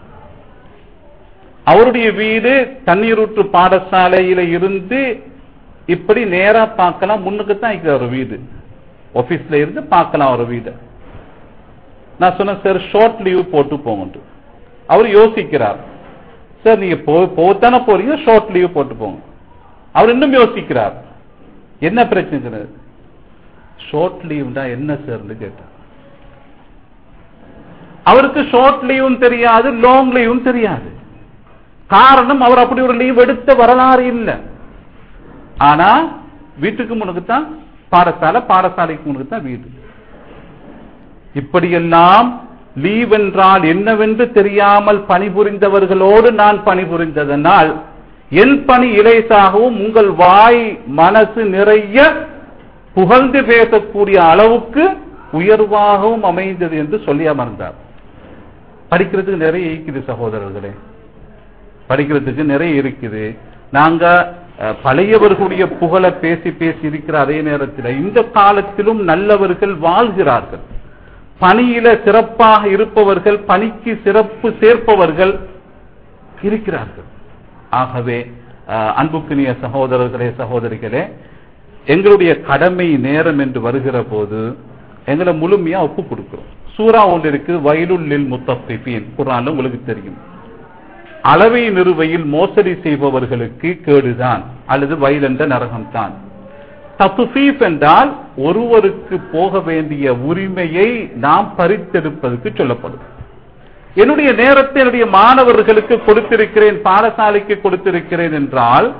அவருடைய வீடு தண்ணீரூற்று பாடசாலையில இருந்து இப்படி நேரா பார்க்கலாம் முன்னுக்கு தான் இருக்கிற ஒரு வீடு ஆபீஸ்ல இருந்து பார்க்கலாம் ஒரு வீடு நான் சொன்னேன் சார் ஷார்ட் லீவ் போட்டு போங்க அவர் யோசிக்கிறார் சார் நீங்க போத்தானே போறீங்க ஷார்ட் லீவ் போட்டு போங்க அவர் இன்னும் யோசிக்கிறார் என்ன பிரச்சனை ஷார்ட் லீவ்னா என்ன சார்னு கேட்டார் அவருக்கு ஷார்ட் லீவும் தெரியாது லாங் லீவும் தெரியாது காரணம் அவர் அப்படி ஒரு லீவ் எடுத்த வரலாறு இல்லை ஆனா வீட்டுக்கு முன்னுக்கு தான் பாடசாலை பாடசாலைக்கு முன்னுக்கு தான் வீடு இப்படியெல்லாம் லீவ் என்றால் என்னவென்று தெரியாமல் பணிபுரிந்தவர்களோடு நான் பணிபுரிந்ததனால் என் பணி இலேசாகவும் உங்கள் வாய் மனசு நிறைய புகழ்ந்து பேசக்கூடிய அளவுக்கு உயர்வாகவும் அமைந்தது என்று சொல்லி அமர்ந்தார் படிக்கிறதுக்கு நிறைய இருக்குது சகோதரர்களே படிக்கிறதுக்கு நிறைய இருக்குது நாங்க பழையவர்களுடைய புகழ பேசி பேசி இருக்கிற அதே நேரத்தில் இந்த காலத்திலும் நல்லவர்கள் வாழ்கிறார்கள் பணியில சிறப்பாக இருப்பவர்கள் பணிக்கு சிறப்பு சேர்ப்பவர்கள் இருக்கிறார்கள் ஆகவே அன்புக்குரிய சகோதரர்களே சகோதரிகளே எங்களுடைய கடமை நேரம் என்று வருகிற போது எங்களை முழுமையா ஒப்பு கொடுக்கிறோம் சூறா ஒன்று இருக்கு வயலுள்ளில் முத்தப்பின் குரான் உங்களுக்கு தெரியும் அளவை நிறுவையில் மோசடி செய்பவர்களுக்கு கேடுதான் அல்லது வயலென்ற நரகம்தான் தத்துஃபீப் என்றால் ஒருவருக்கு போக வேண்டிய உரிமையை நாம் பறித்தெடுப்பதற்கு சொல்லப்படும் என்னுடைய நேரத்தை என்னுடைய மாணவர்களுக்கு கொடுத்திருக்கிறேன் பாடசாலைக்கு கொடுத்திருக்கிறேன் என்றால்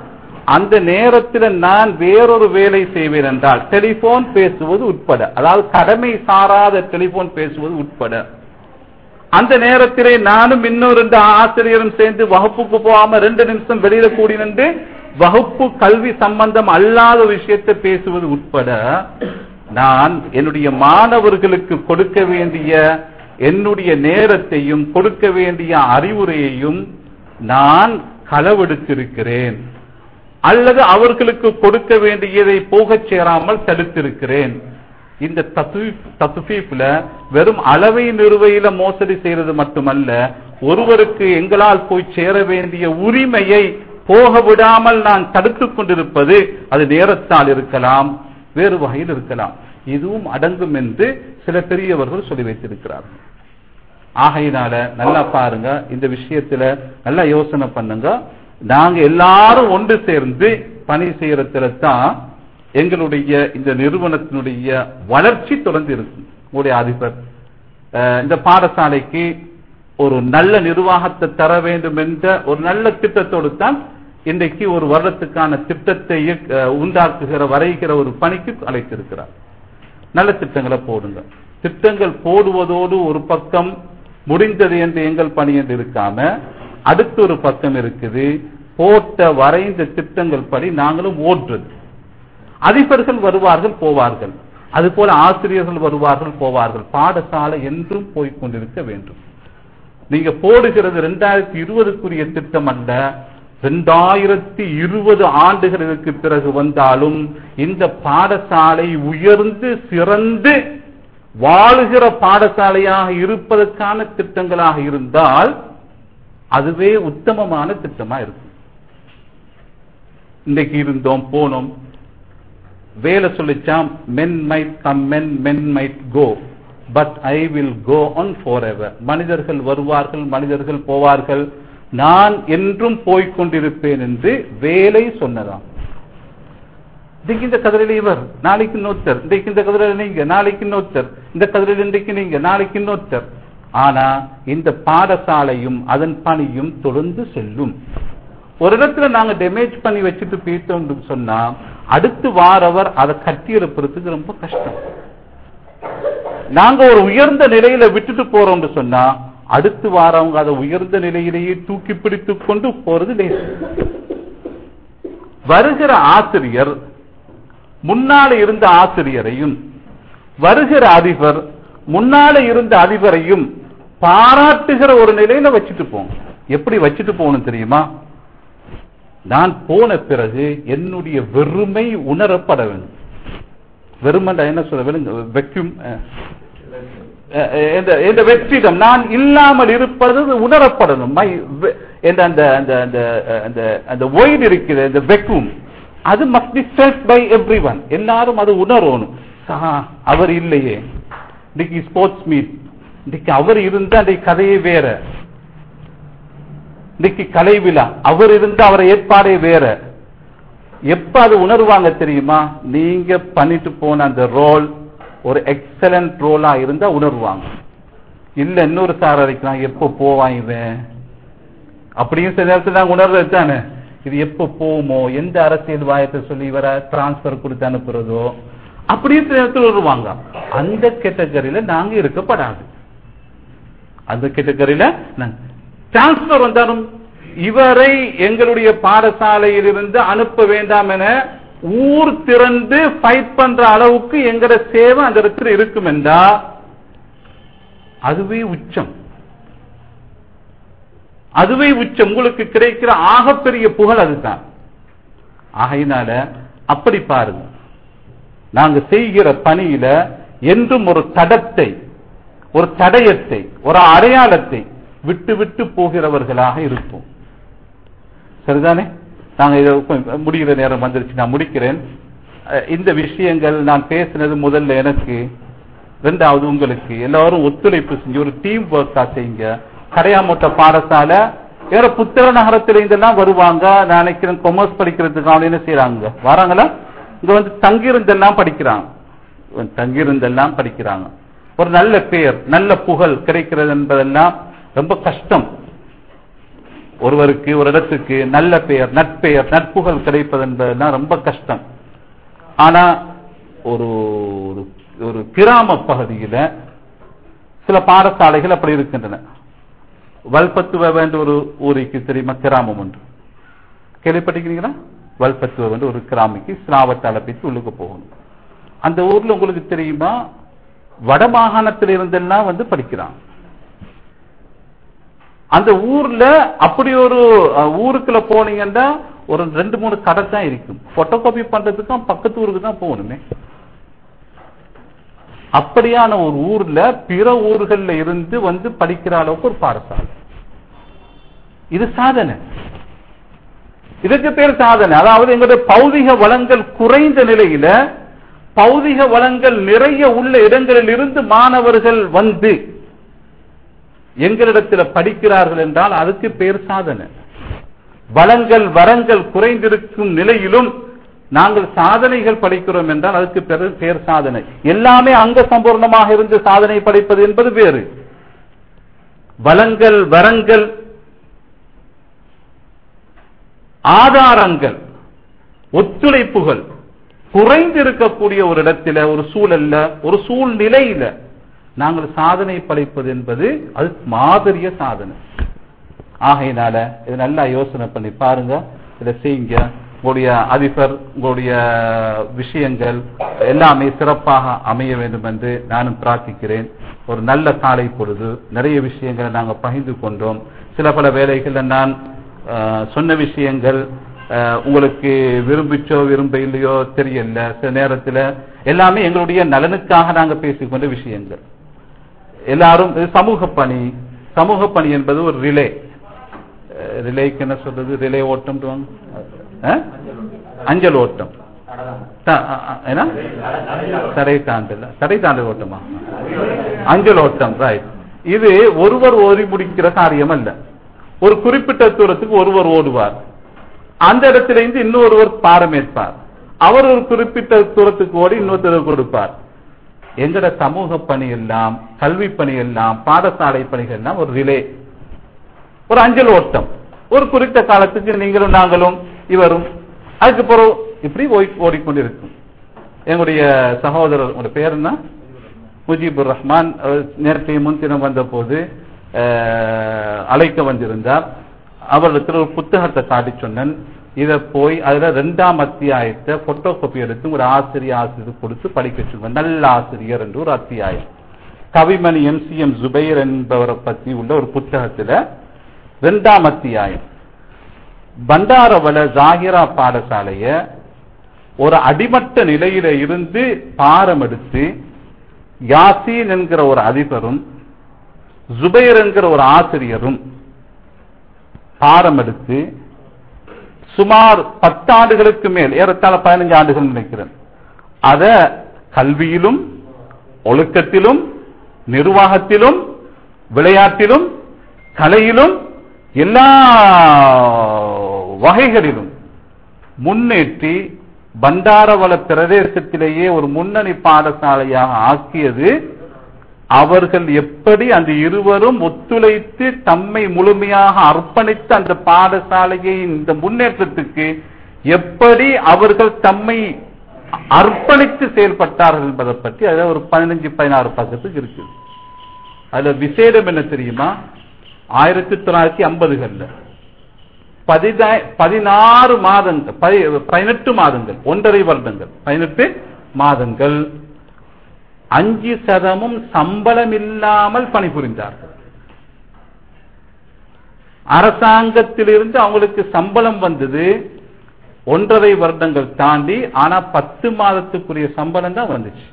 அந்த நேரத்தில் நான் வேறொரு வேலை செய்வேன் என்றால் டெலிபோன் பேசுவது உட்பட அதாவது கடமை சாராத டெலிபோன் பேசுவது உட்பட அந்த நேரத்திலே நானும் இன்னும் ரெண்டு ஆசிரியரும் சேர்ந்து வகுப்புக்கு போகாம ரெண்டு நிமிஷம் வெளியில கூடி நின்று வகுப்பு கல்வி சம்பந்தம் அல்லாத விஷயத்தை பேசுவது உட்பட நான் என்னுடைய மாணவர்களுக்கு கொடுக்க வேண்டிய என்னுடைய நேரத்தையும் கொடுக்க வேண்டிய அறிவுரையையும் நான் களவெடுத்திருக்கிறேன் அல்லது அவர்களுக்கு கொடுக்க வேண்டியதை போகச் சேராமல் தடுத்திருக்கிறேன் இந்த தத்துஃபீப்ல வெறும் அளவை நிறுவையில மோசடி செய்யறது மட்டுமல்ல ஒருவருக்கு எங்களால் போய் சேர வேண்டிய உரிமையை போக விடாமல் நான் தடுத்துக் கொண்டிருப்பது அது நேரத்தால் இருக்கலாம் வேறு வகையில் இருக்கலாம் இதுவும் அடங்கும் என்று சில பெரியவர்கள் சொல்லி வைத்திருக்கிறார்கள் ஆகையினால நல்லா பாருங்க இந்த விஷயத்துல நல்லா யோசனை பண்ணுங்க நாங்க எல்லாரும் ஒன்று சேர்ந்து பணி செய்யறதுல தான் எங்களுடைய இந்த நிறுவனத்தினுடைய வளர்ச்சி தொடர்ந்து இருக்கும் உங்களுடைய அதிபர் அஹ், இந்த பாடசாலைக்கு ஒரு நல்ல நிர்வாகத்தை தர வேண்டும் என்ற ஒரு நல்ல திட்டத்தோடு தான் இன்றைக்கு ஒரு வருடத்துக்கான திட்டத்தை இயக்க- அஹ், உண்டாக்குகிற வரைகிற ஒரு பணிக்கு அழைத்திருக்கிறார் நல்ல திட்டங்களை போடுங்க திட்டங்கள் போடுவதோடு ஒரு பக்கம் முடிந்தது என்று எங்கள் பணி என்று இருக்காம அடுத்த ஒரு பக்கம் இருக்குது போட்ட வரைந்த திட்டங்கள் படி நாங்களும் ஓடுறது அதிபர்கள் வருவார்கள் போவார்கள் அதுபோல ஆசிரியர்கள் வருவார்கள் போவார்கள் பாடசாலை என்றும் போய்க் கொண்டிருக்க வேண்டும் நீங்க போடுகிறது ரெண்டாயிரத்தி இருபதுக்குரிய திட்டம் அல்ல ரெண்டாயிரத்தி இருபது ஆண்டுகளுக்கு பிறகு வந்தாலும் இந்த பாடசாலை உயர்ந்து சிறந்து வாழுகிற பாடசாலையாக இருப்பதற்கான திட்டங்களாக இருந்தால் அதுவே உத்தமமான திட்டமா இருக்கும் இன்னைக்கு இருந்தோம் போனோம் வேலை சொல்லிச்சாம் men might come men men might go but I will go on forever மனிதர்கள் வருவார்கள் மனிதர்கள் போவார்கள் நான் என்றும் போய்க் கொண்டிருப்பேன் என்று வேலை சொன்னதாம் இன்றைக்கு இந்த கதிரையில இவர் நாளைக்கு இன்னொருத்தர் இன்றைக்கு இந்த கதிரையில நீங்க நாளைக்கு இன்னொருத்தர் இந்த கதிரையில இன்றைக்கு நீங்க நாளைக்கு இன்னொருத்தர் ஆனா இந்த பாடசாலையும் அதன் பணியும் தொடர்ந்து செல்லும் ஒரு இடத்துல நாங்க டேமேஜ் பண்ணி வச்சுட்டு போயிட்டோம்னு சொன்னா அடுத்து வாரவர் அதை கட்டி எழுப்புறதுக்கு ரொம்ப கஷ்டம் நாங்க ஒரு உயர்ந்த நிலையில விட்டுட்டு போறோம்னு சொன்னா அடுத்து வாரவங்க அதை உயர்ந்த நிலையிலேயே தூக்கி பிடித்துக் கொண்டு போறது லேசு வருகிற ஆசிரியர் முன்னால இருந்த ஆசிரியரையும் வருகிற அதிபர் முன்னால இருந்த அதிபரையும் பாராட்டுகிற ஒரு நிலையில வச்சுட்டு போங்க எப்படி வச்சுட்டு போகணும் தெரியுமா நான் போன பிறகு என்னுடைய வெறுமை உணரப்பட வேண்டும் வெறுமண்டா என்ன சொல்ல வேண்டும் வெக்யூம் இந்த வெற்றிடம் நான் இல்லாமல் இருப்பது உணரப்படணும் மை வெ- என்ற அந்த அந்த அந்த அந்த அந்த ஒய்டு இருக்கிற இந்த வெக்யூம் அது must be felt by everyone எல்லாரும் அது உணரணும் ஆ, அவர் இல்லையே இன்னைக்கு ஸ்போர்ட்ஸ் மீட் இன்னைக்கு அவர் இருந்தா அன்றைக்கு கதையே வேற இன்னைக்கு கலை விழா அவர் இருந்து அவரை ஏற்பாடே வேற எப்ப அது உணர்வாங்க தெரியுமா நீங்க பண்ணிட்டு போன அந்த ரோல் ஒரு எக்ஸலண்ட் ரோலா இருந்தா உணர்வாங்க இல்ல இன்னொரு சார் அரைக்கலாம் எப்ப போவான் இவன் அப்படியும் சில நேரத்தில் நாங்க உணர்றது தானே இது எப்ப போகுமோ எந்த அரசியல் வாயத்தை சொல்லி இவரை டிரான்ஸ்பர் கொடுத்து அனுப்புறதோ அப்படியும் சில நேரத்தில் வருவாங்க அந்த கேட்டகரியில நாங்க இருக்கப்படாது அந்த கேட்டகரியில டிரான்ஸ்பர் வந்தாலும் இவரை எங்களுடைய பாடசாலையில் இருந்து அனுப்ப வேண்டாம் என ஊர் திறந்து ஃபைட் பண்ற அளவுக்கு எங்கட சேவை அந்த இடத்துல இருக்கும் என்றா அதுவே உச்சம் அதுவே உச்சம் உங்களுக்கு கிடைக்கிற ஆகப்பெரிய புகழ் அதுதான் ஆகையினால அப்படி பாருங்க நாங்க செய்கிற பணியில என்றும் ஒரு தடத்தை ஒரு தடயத்தை ஒரு அடையாளத்தை விட்டு விட்டு போகிறவர்களாக இருப்போம் சரிதானே நாங்க இதை கொஞ்சம் முடிகிற நேரம் வந்துருச்சு நான் முடிக்கிறேன் அஹ் இந்த விஷயங்கள் நான் பேசினது முதல்ல எனக்கு ரெண்டாவது உங்களுக்கு எல்லாரும் ஒத்துழைப்பு செஞ்சு ஒரு டீம் ஒர்க்கா செய்யுங்க கடையாமொட்ட பாடசாலை வேற புத்தக நகரத்துல இதெல்லாம் வருவாங்க நான் நினைக்கிறேன் கொமர்ஸ் படிக்கிறதுக்கு அவங்க என்ன செய்யறாங்க வராங்களா இங்க வந்து தங்கியிருந்தெல்லாம் படிக்கிறாங்க தங்கியிருந்தெல்லாம் படிக்கிறாங்க ஒரு நல்ல பெயர் நல்ல புகழ் கிடைக்கிறது என்பதெல்லாம் ரொம்ப கஷ்டம் ஒருவருக்கு ஒரு இடத்துக்கு நல்ல பெயர் நட்பெயர் நட்புகள் கிடைப்பது என்பதுலாம் ரொம்ப கஷ்டம் ஆனா ஒரு ஒரு- ஒரு கிராம பகுதியில சில பாடசாலைகள் அப்படி இருக்கின்றன வல்பத்துவ என்ற ஒரு ஊருக்கு தெரியுமா கிராமம் ஒன்று கேள்விப்பட்டிருக்கிறீங்களா வல்பத்துவ என்ற ஒரு கிராமிக்கு ஸ்ராவத்தை அழைப்பித்து உள்ளுக்கு போகணும் அந்த ஊர்ல உங்களுக்கு தெரியுமா வடமாகாணத்தில் இருந்தெல்லாம் வந்து படிக்கிறான் அந்த ஊர்ல அப்படி ஒரு அஹ், ஊருக்குள்ள போனீங்கன்னா ஒரு ரெண்டு மூணு கடை தான் இருக்கும் போட்டோ காப்பி பண்றதுக்கும் பக்கத்து ஊருக்கு தான் போகணுமே அப்படியான ஒரு ஊர்ல பிற ஊர்கள்ல இருந்து வந்து படிக்கிற அளவுக்கு ஒரு பாடசாலை இது சாதனை இதுக்கு பேர் சாதனை அதாவது எங்களுடைய பௌதிக வளங்கள் குறைந்த நிலையில பௌதிக வளங்கள் நிறைய உள்ள இடங்களில் இருந்து மாணவர்கள் வந்து எங்களிடத்தில் படிக்கிறார்கள் என்றால் அதுக்கு பேர் சாதனை வளங்கள் வரங்கள் குறைந்திருக்கும் நிலையிலும் நாங்கள் சாதனைகள் படிக்கிறோம் என்றால் அதுக்கு பேரு பேர் சாதனை எல்லாமே அங்க சம்பூர்ணமாக இருந்து சாதனை படைப்பது என்பது வேறு வளங்கள் வரங்கள் ஆதாரங்கள் ஒத்துழைப்புகள் குறைந்திருக்கக்கூடிய ஒரு இடத்துல ஒரு சூழல்ல ஒரு சூழ்நிலையில நாங்கள் சாதனை படைப்பது என்பது அது மாதிரிய சாதனை ஆகையினால இது நல்லா யோசனை பண்ணி பாருங்க இதை செய்யுங்க உங்களுடைய அதிபர் உங்களுடைய விஷயங்கள் எல்லாமே சிறப்பாக அமைய வேண்டும் என்று நானும் பிரார்த்திக்கிறேன் ஒரு நல்ல காலை பொழுது நிறைய விஷயங்களை நாங்கள் பகிர்ந்து கொண்டோம் சில பல வேலைகளில் நான் அஹ், சொன்ன விஷயங்கள் அஹ், உங்களுக்கு விரும்பிச்சோ விரும்ப இல்லையோ தெரியல சில நேரத்தில் எல்லாமே எங்களுடைய நலனுக்காக நாங்கள் பேசிக்கொண்ட விஷயங்கள் எல்லாரும் இது சமூக பணி சமூக பணி என்பது ஒரு ரிலே அஹ், ரிலேக்கு என்ன சொல்றது ரிலே ஓட்டம் அஞ்சல் ஓட்டம் த- அ- அ- என்ன தடை தாண்டல தடை தாண்டல் ஓட்டமா அஞ்சல் ஓட்டம் ரைட் இது ஒருவர் ஓடி முடிக்கிற காரியம் அல்ல ஒரு குறிப்பிட்ட தூரத்துக்கு ஒருவர் ஓடுவார் அந்த இடத்துல இருந்து இன்னொருவர் பாரமேற்பார் அவர் ஒரு குறிப்பிட்ட தூரத்துக்கு ஓடி இன்னொருத்தர் கொடுப்பார் எங்கட சமூக பணி எல்லாம் கல்வி பணி எல்லாம் பாடசாலை பணிகள் எல்லாம் ஒரு ரிலே ஒரு அஞ்சல் ஓட்டம் ஒரு குறித்த காலத்துக்கு நீங்களும் நாங்களும் இவரும் அதுக்கு பிறகு இப்படி ஓடி- ஓடிக்கொண்டிருக்கும் எங்களுடைய சகோதரர் உங்களுடைய பேர் என்ன முஜிபுர் ரஹ்மான் அவர் நேற்றைய முன்தினம் வந்த போது அழைக்க வந்திருந்தார் அவரிடத்தில் ஒரு புத்தகத்தை காட்டி சொன்னேன் இதை போய் அதுல ரெண்டாம் அத்தியாயத்தை போட்டோ காப்பி எடுத்து ஒரு ஆசிரியர் ஆசிரியர் கொடுத்து படிக்க சொல்லுவேன் நல்ல ஆசிரியர் என்று ஒரு அத்தியாயம் Kavimani M C M Zubair என்பவரை பத்தி உள்ள ஒரு புத்தகத்துல ரெண்டாம் அத்தியாயம் பண்டாரவள ஜாகிரா பாடசாலைய ஒரு அடிமட்ட நிலையில இருந்து பாரம் எடுத்து யாசீன் என்கிற ஒரு அதிபரும் ஜுபைர் என்கிற ஒரு ஆசிரியரும் பாரம் எடுத்து சுமார் பத்தாண்டுகளுக்கு மேல் ஏறத்தாழ பதினஞ்சு ஆண்டுகள் நினைக்கிறேன் அத கல்வியிலும் ஒழுக்கத்திலும் நிர்வாகத்திலும் விளையாட்டிலும் கலையிலும் எல்லா வகைகளிலும் முன்னேற்றி பண்டாரவள பிரதேசத்திலேயே ஒரு முன்னணி பாடசாலையாக ஆக்கியது அவர்கள் எப்படி அந்த இருவரும் ஒத்துழைத்து தம்மை முழுமையாக அர்ப்பணித்து அந்த பாடசாலையை இந்த முன்னேற்றத்துக்கு எப்படி அவர்கள் தம்மை அர்ப்பணித்து செயல்பட்டார்கள் என்பதை பற்றி அதுல ஒரு பதினஞ்சு பதினாறு பக்கத்துக்கு இருக்கு அதுல விசேடம் என்ன தெரியுமா ஆயிரத்தி தொள்ளாயிரத்தி ஐம்பதுகள்ல பதினாறு மாதங்கள் பதி- பதினெட்டு மாதங்கள் ஒன்றரை வருடங்கள் பதினெட்டு மாதங்கள் அஞ்சு சதமும் சம்பளம் இல்லாமல் பணிபுரிந்தார்கள் அரசாங்கத்திலிருந்து அவங்களுக்கு சம்பளம் வந்தது ஒன்றரை வருடங்கள் தாண்டி ஆனா பத்து மாதத்துக்குரிய சம்பளம் தான் வந்துச்சு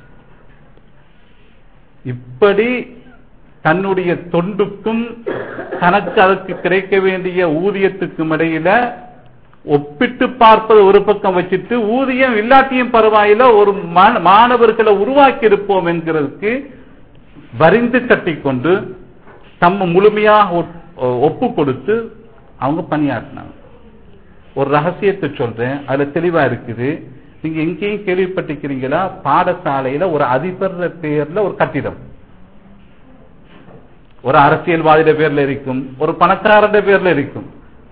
இப்படி தன்னுடைய தொண்டுக்கும் தனக்கு அதற்கு கிடைக்க வேண்டிய ஊதியத்துக்கும் இடையில ஒப்பிட்டு பார்ப்பது ஒரு பக்கம் வச்சுட்டு ஊதியம் இல்லாட்டியும் பரவாயில்ல ஒரு மா- மாணவர்களை உருவாக்கி இருப்போம் என்கிறதுக்கு வரிந்து கட்டிக்கொண்டு தம்ம முழுமையாக ஒப்- ஒப்பு கொடுத்து அவங்க பணியாற்றினாங்க ஒரு ரகசியத்தை சொல்றேன் அதுல தெளிவா இருக்குது நீங்க எங்கேயும் கேள்விப்பட்டிருக்கிறீங்களா பாடசாலையில ஒரு அதிபர் பேர்ல ஒரு கட்டிடம் ஒரு அரசியல்வாதிட பேர்ல இருக்கும் ஒரு பணக்காரட பேர்ல இருக்கும்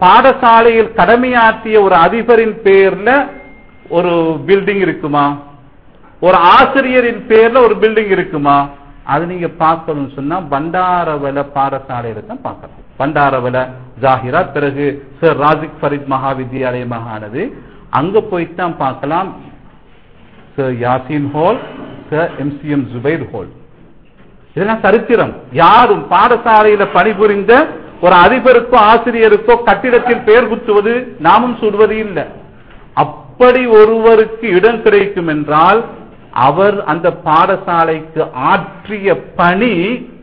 பாடசாலையில் கடமையாற்றிய ஒரு அதிபரின் பேர்ல ஒரு பில்டிங் இருக்குமா ஒரு ஆசிரியரின் பேர்ல ஒரு பில்டிங் இருக்குமா அது நீங்க பார்க்கணும்னு சொன்னா பண்டாரவல பாடசாலையில தான் பார்க்கணும் பண்டாரவல ஜாகிரா பிறகு சர் ராஜிக் ஃபரித் மகாவித்யாலயமாக ஆனது அங்க போய்த்தான் பார்க்கலாம் sir Yasin hall sir MCM Zubair hall இதெல்லாம் சரித்திரம் யாரும் பாடசாலையில பணிபுரிந்த ஒரு அதிபருக்கோ ஆசிரியருக்கோ கட்டிடத்தில் பெயர் குத்துவது நாமும் சொல்வது இல்லை அப்படி ஒருவருக்கு இடம் கிடைக்கும் என்றால் அவர் அந்த பாடசாலைக்கு ஆற்றிய பணி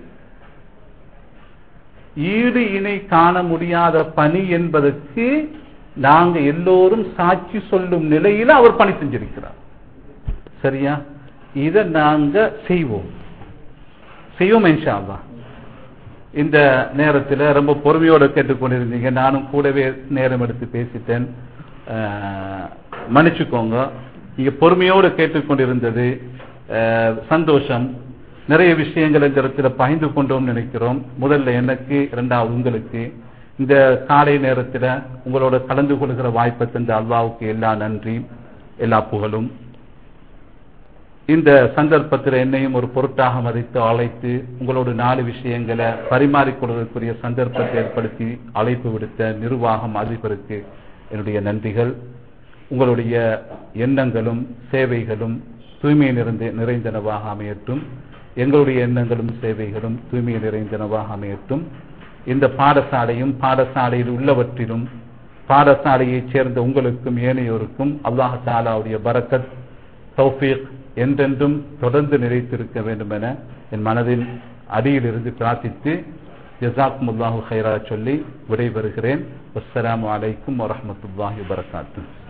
ஈடு இணை காண முடியாத பணி என்பதற்கு நாங்க எல்லோரும் சாட்சி சொல்லும் நிலையில அவர் பணி செஞ்சிருக்கிறார் சரியா இதை நாங்க செய்வோம் செய்வோம் இன்ஷா அல்லாஹ் இந்த நேரத்தில் ரொம்ப பொறுமையோடு கேட்டுக்கொண்டிருந்தீங்க நானும் கூடவே நேரம் எடுத்து பேசிட்டேன் அஹ், மன்னிச்சுக்கோங்க நீங்க பொறுமையோடு கேட்டுக்கொண்டிருந்தது அஹ், சந்தோஷம் நிறைய விஷயங்கள் இந்த இடத்துல பகிர்ந்து கொண்டோம் நினைக்கிறோம் முதல்ல எனக்கு இரண்டாவது உங்களுக்கு இந்த காலை நேரத்தில் உங்களோட கலந்து கொள்கிற வாய்ப்பை தந்த அல்லாவுக்கு எல்லா நன்றி எல்லா புகழும் இந்த சந்தர்ப்பத்தில் என்னையும் ஒரு பொருட்டாக மதித்து அழைத்து உங்களோட நாலு விஷயங்களை பரிமாறிக்கொள்வதற்குரிய சந்தர்ப்பத்தை ஏற்படுத்தி அழைப்பு விடுத்த நிர்வாகம் அதிபருக்கு என்னுடைய நன்றிகள் உங்களுடைய எண்ணங்களும் சேவைகளும் தூய்மை நிறைந்த நிறைந்தனவாக அமையட்டும் எங்களுடைய எண்ணங்களும் சேவைகளும் தூய்மை நிறைந்தனவாக அமையட்டும் இந்த பாடசாலையும் பாடசாலையில் உள்ளவற்றிலும் பாடசாலையைச் சேர்ந்த உங்களுக்கும் ஏனையோருக்கும் அல்லாஹ் தாலாவுடைய பரக்கத் தௌஃபீக் என்றென்றும் தொடர்ந்து நிலைத்திருக்க வேண்டும் என என் மனதின் அடியிலிருந்து பிரார்த்தித்து ஜசாக்குமுல்லாஹு ஹைரா சொல்லி விடைபெறுகிறேன் அஸ்ஸலாமு அலைக்கும் வரஹ்மத்துல்லாஹி வபரகாத்துஹு